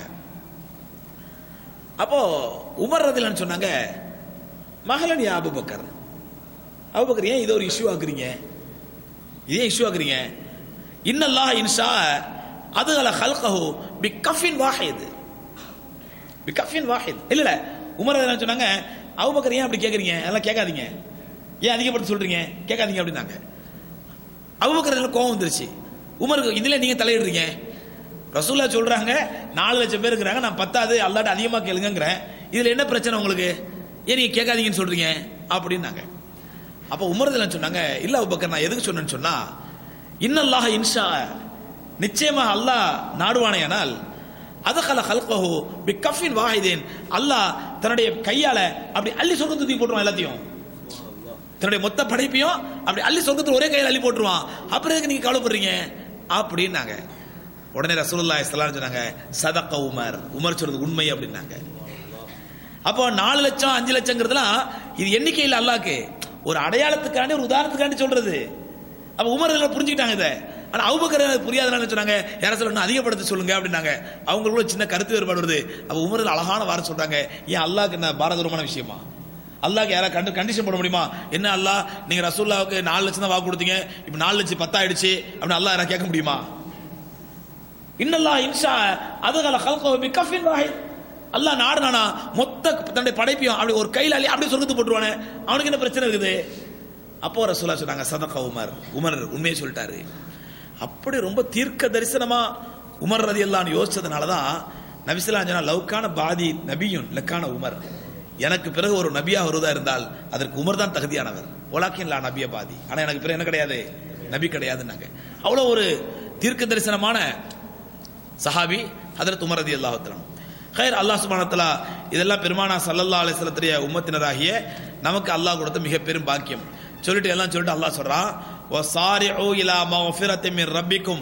அப்போ உமர் ரதிலான்னு சொன்னாங்க மகளன் யா அபுபக்கர் அபுபக்கர் ஏன் இதை ஒரு இஷ்யூ ஆக்குறீங்க இதே இஷ்யூ ஆக்குறீங்க இன்னல்லாஹ் இன்ஷா அதுகல ஹல்கஹு பி கஃபின் வாஹித் பி கஃபின் வாஹித் இல்ல இல்ல உமர் ரதிலான் சொன்னாங்க அபுபக்கர் ஏன் அப்படி கேக்குறீங்க அதெல்லாம் கேட்காதீங்க ஏன் அதிகப்படுத்தி சொல்றீங்க கேட்காதீங்க அப்படின்னாங்க அபுபக்கர் கோவம் வந்துருச்சு உமருக்கு இதுல நீங்க தலையிடுறீங்க ரசூல்லா சொல்றாங்க நாலு லட்சம் பேர் இருக்கிறாங்க நான் பத்தாது அல்லாட்ட அதிகமா கேளுங்கிறேன் இதுல என்ன பிரச்சனை உங்களுக்கு ஏன் நீங்க கேட்காதீங்கன்னு சொல்றீங்க அப்படின்னாங்க அப்ப உமரதுல சொன்னாங்க இல்ல அபுபக்கர் நான் எதுக்கு சொன்னேன்னு சொன்னா இன்னல்லாஹ இன்ஷா நிச்சயமா அல்லாஹ் நாடுவானையானால் அதகல ஹல்கஹு பி கஃபின் வாஹிதீன் அல்லாஹ் தன்னுடைய கையால அப்படி அள்ளி சொர்க்கத்தை தூக்கி போட்டுருவான் எல்லாத்தையும் தன்னுடைய மொத்த படைப்பையும் அப்படி அள்ளி சொர்க்கத்தில் ஒரே கையில் அள்ளி போட்டுருவான் அப்புறம் எதுக்கு நீங்க கவலைப்படுறீங்க அப்படின்னாங்க உடனே ரசூலுல்லாஹி ஸல்லல்லாஹு அலைஹி சொன்னாங்க சதக உமர் உமர் சொல்றது உண்மை அப்படின்னாங்க அப்போ நாலு லட்சம் அஞ்சு லட்சங்கிறதுலாம் இது எண்ணிக்கை இல்ல அல்லாக்கு ஒரு அடையாளத்துக்காண்டி ஒரு உதாரணத்துக்காண்டி சொல்றது அப்ப உமர் இதெல்லாம் புரிஞ்சுக்கிட்டாங்க இதை ஆனா அவுபக்கர் புரியாதனால சொன்னாங்க யார சொல்லணும் அதிகப்படுத்த சொல்லுங்க அப்படின்னாங்க அவங்களுக்குள்ள சின்ன கருத்து வேறுபாடு வருது அப்ப உமர் அழகான வாரம் சொல்றாங்க ஏன் அல்லாஹ்க்கு என்ன பாரதூரமான விஷயமா அல்லாஹ்க்கு யாரா கண்டு கண்டிஷன் போட முடியுமா என்ன அல்லாஹ் நீங்க ரசூல்லாவுக்கு நாலு லட்சம் தான் வாக்கு கொடுத்தீங்க இப்ப நாலு லட்சம் பத்தாயிடுச்சு அப்படின்னு அல்லாஹ் யாரா கேட்க முடியுமா இன்னல்லா இன்ஷா அதுகள ஹல்கோ பி கஃபின் வாஹித் அல்லாஹ் நாடுனானா மொத்த தன்னுடைய படைப்பையும் அப்படி ஒரு கையில அள்ளி அப்படியே சொர்க்கத்து போட்டுருவானே அவனுக்கு என்ன பிரச்சனை இருக்குது அப்போ ரசூலா சொன்னாங்க சதகா உமர் உமர் உண்மையை சொல்லிட்டாரு அப்படி ரொம்ப தீர்க்க தரிசனமா உமர் ரதி எல்லாம் யோசிச்சதுனால தான் நபிசுல்லா சொன்னா லவ்கான பாதி நபியும் லக்கான உமர் எனக்கு பிறகு ஒரு நபியா வருவதா இருந்தால் அதற்கு உமர் தான் தகுதியானவர் ஒலாக்கின் லா நபிய பாதி ஆனா எனக்கு பிறகு என்ன கிடையாது நபி கிடையாதுன்னாங்க அவ்வளவு ஒரு தீர்க்க தரிசனமான சஹாபி ஹதரத் உமர் ரதி அல்லாஹத்தலம் ஹைர் அல்லாஹ் சுபானத்தலா இதெல்லாம் பெருமானா சல்லல்லா அலிஸ்லத்துடைய உம்மத்தினராகிய நமக்கு அல்லாஹ் கொடுத்த மிக பெரும் பாக்கியம் சொல்லிட்டு எல்லாம் சொல்லிட்டு அல்லாஹ் சொல்றான் "வ சாரிஉ இலா மஃபிரத்தின் மின் ரப்பிக்கும்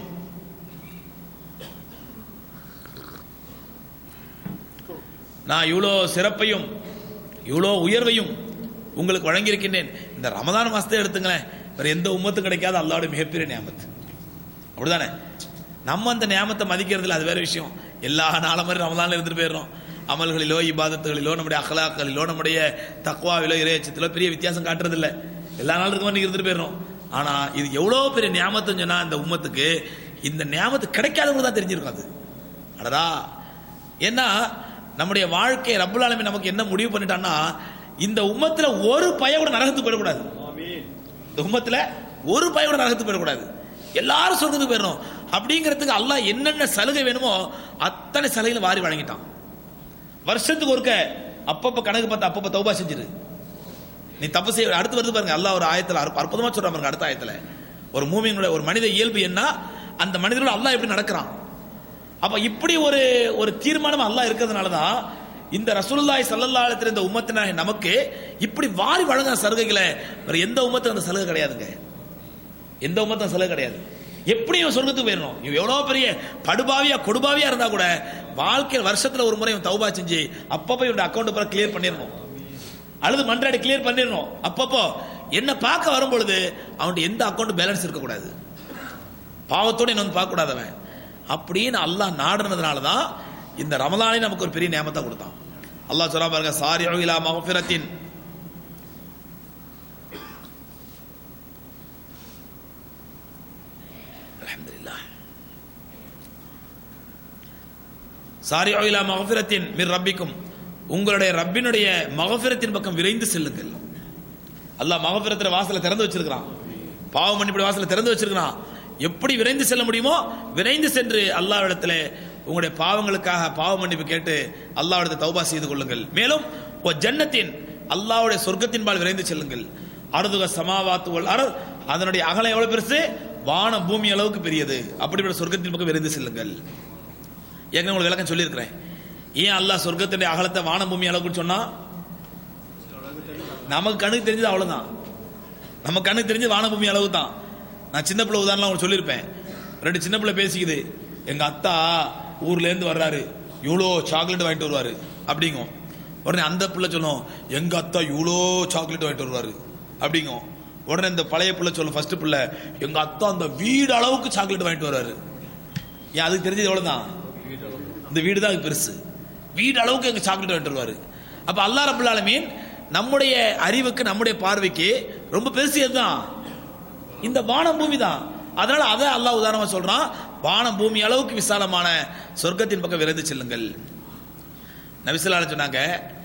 நான் இவ்வளோ சிறப்பையும் இவ்வளோ உயர்வையும் உங்களுக்கு வழங்கியிருக்கின்றேன் இந்த ரமதான் மாசத்தை எடுத்துங்களேன் வேற எந்த உம்மத்தும் கிடைக்காத அல்லாவுடைய மிகப்பெரிய நியாமத்து அப்படிதானே நம்ம அந்த நியாமத்தை மதிக்கிறதுல அது வேற விஷயம் எல்லா நாளும் மாதிரி ரமதான்ல இருந்துட்டு போயிடுறோம் அமல்களிலோ இபாதத்துகளிலோ நம்முடைய அகலாக்களிலோ நம்முடைய தக்குவாவிலோ இறையச்சத்திலோ பெரிய வித்தியாசம் காட்டுறது இல்ல எல்லா நாளும் இருக்க மாதிரி இருந்துட்டு போயிடுறோம் ஆனா இது எவ்வளவு பெரிய நியாமத்துன்னு சொன்னா இந்த உம்மத்துக்கு இந்த நியாமத்து கிடைக்காதவங்க தான் தெரிஞ்சிருக்கும் அது அடடா ஏன்னா நம்முடைய வாழ்க்கை ரப்புல் ஆலமீன் நமக்கு என்ன முடிவு பண்ணிட்டான்னா இந்த உம்மத்துல ஒரு பய கூட நரகத்துக்கு போயிடக்கூடாது இந்த உம்மத்துல ஒரு பய கூட நரகத்துக்கு போயிடக்கூடாது எல்லாரும் சொர்க்கத்துக்கு போயிடணும் அப்படிங்கிறதுக்கு அல்லாஹ் என்னென்ன சலுகை வேணுமோ அத்தனை சலுகைகளை வாரி வழங்கிட்டான் வருஷத்துக்கு ஒருக்க அப்பப்ப கணக்கு பார்த்து அப்பப்ப தௌபா செஞ்சிரு நீ தப்பு செய்ய அடுத்து வருது பாருங்க அல்லாஹ் ஒரு ஆயத்துல அற்ப- அற்புதமா சொல்றான் பாருங்க அடுத்த ஆயத்துல ஒரு மூமியினுடைய ஒரு மனித இயல்பு என்ன அந்த மனிதனோட அல்லாஹ் எப்படி நடக்கிறான் அப்ப இப்படி ஒரு ஒரு தீர்மானம் அல்லாஹ் இருக்கிறதுனால தான் இந்த ரசூலுல்லாஹி ஸல்லல்லாஹு அலைஹி வஸல்லம் இந்த உம்மத்தினாக நமக்கு இப்படி வாரி வழங்கின சலுகைகளை வேற எந்த உம்மத்துக்கும் அந்த சலுகை கிடையாதுங்க எந்த உம்மத்தும் சலுகை கிடையாது எப்படி இவன் சொர்க்கத்துக்கு போயிடணும் இவன் எவ்வளவு பெரிய படுபாவியா கொடுபாவியா இருந்தா கூட வாழ்க்கையில் வருஷத்துல ஒரு முறை இவன் தௌபா செஞ்சு அப்பப்போ இவன் அக்கௌண்ட் பூரா கிளியர் பண்ணிடணும் அழுது மன்றாடி கிளியர் பண்ணிடணும் அப்பப்போ என்ன பார்க்க வரும் பொழுது அவன்கிட்ட எந்த அக்கௌண்ட் பேலன்ஸ் இருக்கக்கூடாது பாவத்தோட என்ன வந்து பார்க்க கூடாதவன் அப்படின்னு அல்லாஹ் நாடுனதுனால தான் இந்த ரமலானை நமக்கு ஒரு பெரிய நியமத்தை கொடுத்தான் அல்லாஹ் சொல்ல பாருங்க சாரி இலா மகஃபிரத்தின் அல்ஹம்துலில்லாஹ் சாரி இலா மகஃபிரத்தின் மிர் ரப்பிக்கும் உங்களுடைய ரப்பினுடைய மகஃபிரத்தின் பக்கம் விரைந்து செல்லுங்கள் அல்லாஹ் மகஃபிரத்துல வாசலை திறந்து வச்சிருக்கிறான் பாவம் மன்னிப்பு வாசலை திறந்து வச்சிருக்கிறான் எப்படி விரைந்து செல்ல முடியுமோ விரைந்து சென்று அல்லாஹ்விடத்தில் உங்களுடைய பாவங்களுக்காக பாவ மன்னிப்பு கேட்டு அல்லாஹ்விடத்தை தௌபா செய்து கொள்ளுங்கள் மேலும் ஒரு ஜன்னத்தின் அல்லாஹ்வுடைய சொர்க்கத்தின்பால் விரைந்து செல்லுங்கள் அருதுக சமாவாத்து வல் அருள் அதனுடைய அகலம் எவ்வளவு பெருசு வானம் பூமி அளவுக்கு பெரியது அப்படிப்பட்ட சொர்க்கத்தின் பக்கம் விரைந்து செல்லுங்கள் ஏற்கனவே உங்களுக்கு விளக்கம் சொல்லியிருக்கிறேன் ஏன் அல்லாஹ் சொர்க்கத்தினுடைய அகலத்தை வானம் பூமி அளவுக்கு சொன்னா நமக்கு கண்ணுக்கு தெரிஞ்சது அவ்வளவுதான் நம்ம கண்ணுக்கு தெரிஞ்சது வானபூமி அளவு தான் நான் சின்ன பிள்ளை உதாரணம் உங்களுக்கு சொல்லியிருப்பேன் ரெண்டு சின்ன பிள்ளை பேசிக்குது எங்க அத்தா ஊர்ல இருந்து வர்றாரு இவ்வளோ சாக்லேட் வாங்கிட்டு வருவாரு அப்படிங்கும் உடனே அந்த பிள்ளை சொல்லும் எங்க அத்தா இவ்வளோ சாக்லேட் வாங்கிட்டு வருவாரு அப்படிங்கும் உடனே இந்த பழைய பிள்ளை சொல்லும் ஃபர்ஸ்ட் பிள்ளை எங்க அத்தா அந்த வீடு அளவுக்கு சாக்லேட் வாங்கிட்டு வருவாரு ஏன் அதுக்கு தெரிஞ்சது எவ்வளவுதான் இந்த வீடு தான் அதுக்கு பெருசு வீடு அளவுக்கு எங்க சாக்லேட் வாங்கிட்டு வருவாரு அப்ப அல்லாஹ் ரபுல் ஆலமீன் நம்முடைய அறிவுக்கு நம்முடைய பார்வைக்கு ரொம்ப பெருசு எதுதான் இந்த வானம் பூமி தான் அதனால அதை அல்லாஹ் உதாரணமா சொல்றான் வானம் பூமி அளவுக்கு விசாலமான சொர்க்கத்தின் பக்கம் விரைந்து செல்லுங்கள் நபிசுல்லால சொன்னாங்க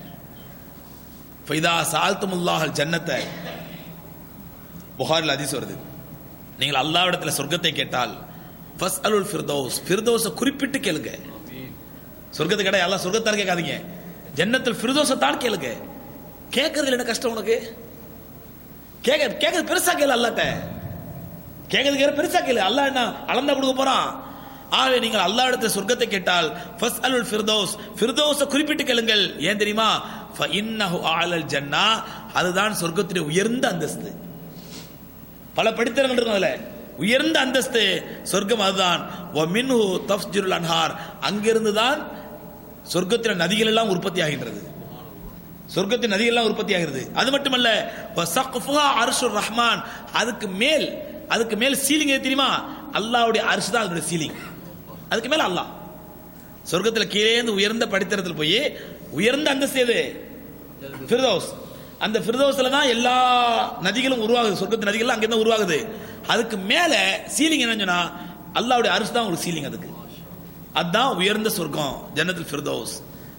ஃபைதா சால்துமுல்லாஹல் ஜன்னத்தை புகாரில் அதிஸ் வருது நீங்கள் அல்லாவிடத்தில் சொர்க்கத்தை கேட்டால் ஃபஸ் அலுல் ஃபிர்தௌஸ் ஃபிர்தௌஸை குறிப்பிட்டு கேளுங்க சொர்க்கத்தை கேட்டா எல்லாம் சொர்க்கத்தால் கேட்காதீங்க ஜன்னத்தில் ஃபிர்தௌஸை தான் கேளுங்க கேட்கறதுல என்ன கஷ்டம் உனக்கு கேட்க கேட்கறது பெருசா கேளு அல்லாட்ட கேட்கறது கேட்க பெருசா கேளு அல்லாஹ் என்ன அளந்தா கொடுக்க போறான் ஆகவே நீங்கள் அல்லாஹ் இடத்துல சொர்க்கத்தை கேட்டால் ஃபஸ் அலுல் ஃபிர்தௌஸ் ஃபிர்தௌஸை குறிப்பிட்டு கேளுங்கள் ஏன் தெரியுமா ஃப இன்னஹு ஆலல் ஜன்னா அதுதான் சொர்க்கத்துடைய உயர்ந்த அந்தஸ்து பல படித்தரங்கள் இருக்கும் அதுல உயர்ந்த அந்தஸ்து சொர்க்கம் அதுதான் வ மின்ஹு தஃப்ஜுருல் அன்ஹார் அங்கிருந்து தான் சொர்க்கத்தின் நதிகள் எல்லாம் உற்பத்தி ஆகின்றது சொர்க்கத்தின் நதிகள் எல்லாம் உற்பத்தி ஆகிறது அது மட்டுமல்ல வ சக்ஃபுஹா அர்ஷுர் ரஹ்மான் அதுக்கு மேல் அதுக்கு மேல் சீலிங் எது தெரியுமா அல்லாஹ்வுடைய அரிசி தான் அதனுடைய சீலிங் அதுக்கு மேல அல்லாஹ் சொர்க்கத்துல கீழே இருந்து உயர்ந்த படித்தரத்தில் போய் உயர்ந்த அந்தஸ்து எது ஃபிர்தௌஸ் அந்த ஃபிர்தௌஸ்ல தான் எல்லா நதிகளும் உருவாகுது சொர்க்கத்து நதிகள் அங்க தான் உருவாகுது அதுக்கு மேல சீலிங் என்னன்னு சொன்னா அல்லாஹ்வுடைய அரிசி தான் ஒரு சீலிங் அதுக்கு அதுதான் உயர்ந்த சொர்க்கம் ஜன்னத்துல் ஃபிர்தௌஸ்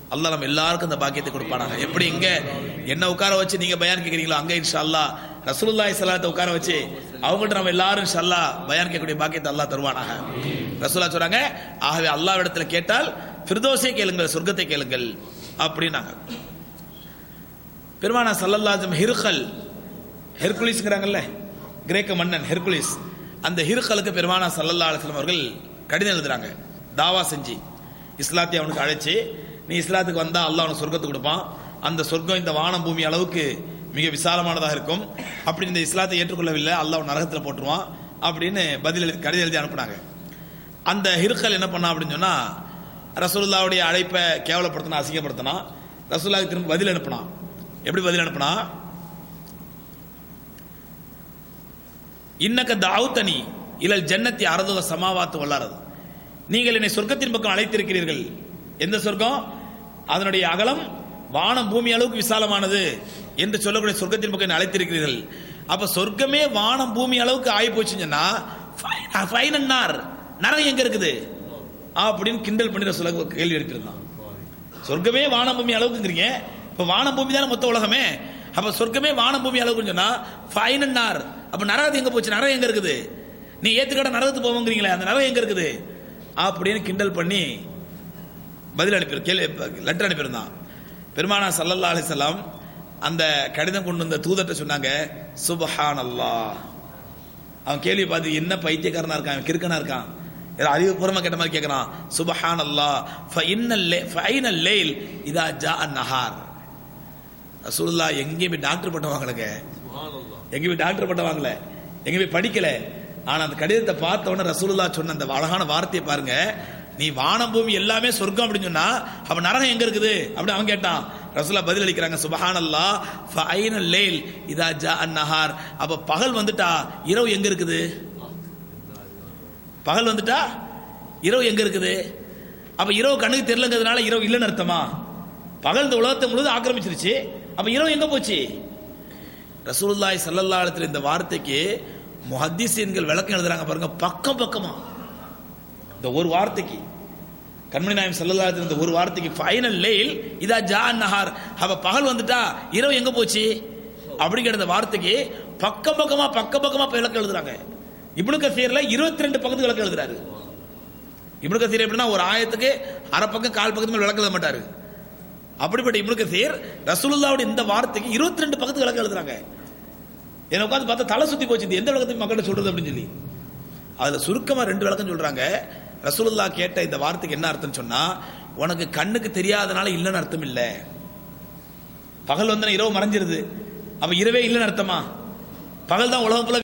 அல்லாஹ் நம்ம எல்லாருக்கும் இந்த பாக்கியத்தை கொடுப்பானாங்க எப்படி இங்க என்ன உட்கார வச்சு நீங்க பயான் கேக்குறீங்களோ அங்க இன்ஷா அல்லாஹ் ரசூலுல்லாஹி ஸல்லல்லாஹு உட்கார வச்சு அவங்கள்ட்ட நம்ம எல்லாரும் இன்ஷா அல்லாஹ் பயான் கேட்கக்கூடிய பாக்கியத்தை அல்லாஹ் தருவானாக ரசூலா சொல்றாங்க ஆகவே அல்லாஹ்விடத்துல கேட்டால் ஃபிர்தோஸை கேளுங்கள் சொர்க்கத்தை கேளுங்கள் அப்படின்னாங்க பெருமானா சல்லல்லாஜம் ஹிர்கல் ஹெர்குலிஸ்ங்கிறாங்கல்ல கிரேக்க மன்னன் ஹெர்குலிஸ் அந்த ஹிர்கலுக்கு பெருமானா சல்லல்லா அலுவலம் அவர்கள் கடிதம் எழுதுறாங்க தாவா செஞ்சு இஸ்லாத்தை அவனுக்கு அழைச்சு நீ இஸ்லாத்துக்கு வந்தா அல்லாஹ் அவனுக்கு சொர்க்கத்தை கொடுப்பான் அந்த சொர்க்கம் இந்த வானம் பூமி அளவுக்கு மிக விசாலமானதாக இருக்கும் அப்படி இந்த இஸ்லாத்தை ஏற்றுக்கொள்ளவில்லை அல்லாஹ் அவன் நரகத்தில் போட்டுருவான் அப்படின்னு பதில் எழுதி கடிதம் எழுதி அனுப்புனாங்க அந்த ஹிர்கல் என்ன பண்ணா அப்படின்னு சொன்னா ரசூலுல்லாவுடைய அழைப்பை கேவலப்படுத்தினா அசிங்கப்படுத்தினா ரசூலுல்லாவுக்கு திரும்ப பதில் அனுப்புனான் எப்படி பதில் அனுப்புனா இன்னக்க தாவுத்தனி இலல் ஜன்னத்தி அறதுக சமாவாத்து வல்லாரது நீங்கள் என்னை சொர்க்கத்தின் பக்கம் அழைத்திருக்கிறீர்கள் எந்த சொர்க்கம் அதனுடைய அகலம் வானம் பூமி அளவுக்கு விசாலமானது என்று சொல்லக்கூடிய சொர்க்கத்தின் பக்கம் என்னை அழைத்திருக்கிறீர்கள் அப்ப சொர்க்கமே வானம் பூமி அளவுக்கு ஆகி போச்சுன்னா ஃபைனன்னார் நரகம் எங்க இருக்குது அப்படின்னு கிண்டல் பண்ணி சொல்ல கேள்வி எடுத்திருந்தான் சொர்க்கமே வானம் பூமி அளவுக்குங்கிறீங்க இப்ப வானம் பூமி தானே மொத்த உலகமே அப்ப சொர்க்கமே வானம் பூமி அளவுக்கு சொன்னா ஃபைனன்னார் அப்ப நரகத்து எங்க போச்சு நரகம் எங்க இருக்குது நீ ஏத்துக்கட நரகத்து போவோங்கிறீங்களே அந்த நரகம் எங்க இருக்குது அப்படின்னு கிண்டல் பண்ணி பதில் அனுப்பி கேள்வி லெட்டர் அனுப்பியிருந்தான் பெருமானா சல்லல்லா அலிசல்லாம் அந்த கடிதம் கொண்டு வந்த தூதர்கிட்ட சொன்னாங்க சுபஹான் அல்லாஹ் அவன் கேள்வி பார்த்து என்ன பைத்தியக்காரனா இருக்கான் அவன் கிறுக்கனா இருக்கான் ஏதோ அறிவுபூர்வமா கேட்ட மாதிரி கேட்கறான் சுபஹான் அல்லாஹ் ஃபைனல் லேல் இதா ஜா நஹார் ரசூலுல்லா எங்கேயும் போய் டாக்டர் பட்டம் வாங்கலங்க எங்கேயும் போய் டாக்டர் பட்டம் வாங்கல எங்கேயும் போய் படிக்கல ஆனா அந்த கடிதத்தை பார்த்த உடனே ரசூலுல்லா சொன்ன அந்த அழகான வார்த்தையை பாருங்க நீ வானம் பூமி எல்லாமே சொர்க்கம் அப்படின்னு சொன்னா அப்ப நரகம் எங்க இருக்குது அப்படின்னு அவன் கேட்டான் ரசூலா பதில் அளிக்கிறாங்க சுபஹானல்லா ஃபைனல் லேல் இதா ஜா நஹார் அப்ப பகல் வந்துட்டா இரவு எங்க இருக்குது பகல் வந்துட்டா இரவு எங்க இருக்குது அப்ப இரவு கண்ணுக்கு தெரியலங்கிறதுனால இரவு இல்லைன்னு அர்த்தமா பகல் இந்த உலகத்தை முழுவதும் ஆக்கிரமிச்சிருச்சு அப்ப இரவு எங்க போச்சு ரசூலுல்லாய் சல்லல்லா அலுவலத்தில் இந்த வார்த்தைக்கு முஹத்திசீன்கள் விளக்கம் எழுதுறாங்க பாருங்க பக்கம் பக்கமா இந்த ஒரு வார்த்தைக்கு கண்மணி நாயம் சல்லல்லா இந்த ஒரு வார்த்தைக்கு ஃபைனல் லேல் இதா ஜா நஹார் அவ பகல் வந்துட்டா இரவு எங்க போச்சு அப்படிங்கிற இந்த வார்த்தைக்கு பக்கம் பக்கமா பக்கம் பக்கமா விளக்கம் எழுதுறாங்க இப்னு கசீர்ல இருபத்தி ரெண்டு பக்கத்து விளக்கம் எழுதுறாரு இப்னு கசீர் எப்படின்னா ஒரு ஆயத்துக்கு அரை பக்கம் கால் பக்கத்து மேல் விளக்க எழுத மாட்டாரு அப்படிப்பட்ட இப்னு கசீர் ரசூலுல்லாவுடைய இந்த வார்த்தைக்கு இருபத்தி ரெண்டு பக்கத்து விளக்கம் எழுதுறாங்க என்ன உட்காந்து பார்த்தா தலை சுத்தி போச்சு இது எந்த விளக்கத்துக்கு மக்கள்கிட்ட சொல்றது அப்படின்னு சொல்லி அதுல சுருக்கமா ரெண்டு விளக்கம் சொல்றாங்க ரசூலுல்லா கேட்ட இந்த வார்த்தைக்கு என்ன அர்த்தம் சொன்னா உனக்கு கண்ணுக்கு தெரியாதனால இல்லைன்னு அர்த்தம் இல்ல பகல் வந்து இரவு மறைஞ்சிருது அப்ப இரவே இல்லைன்னு அர்த்தமா பகல் தான் உலகம்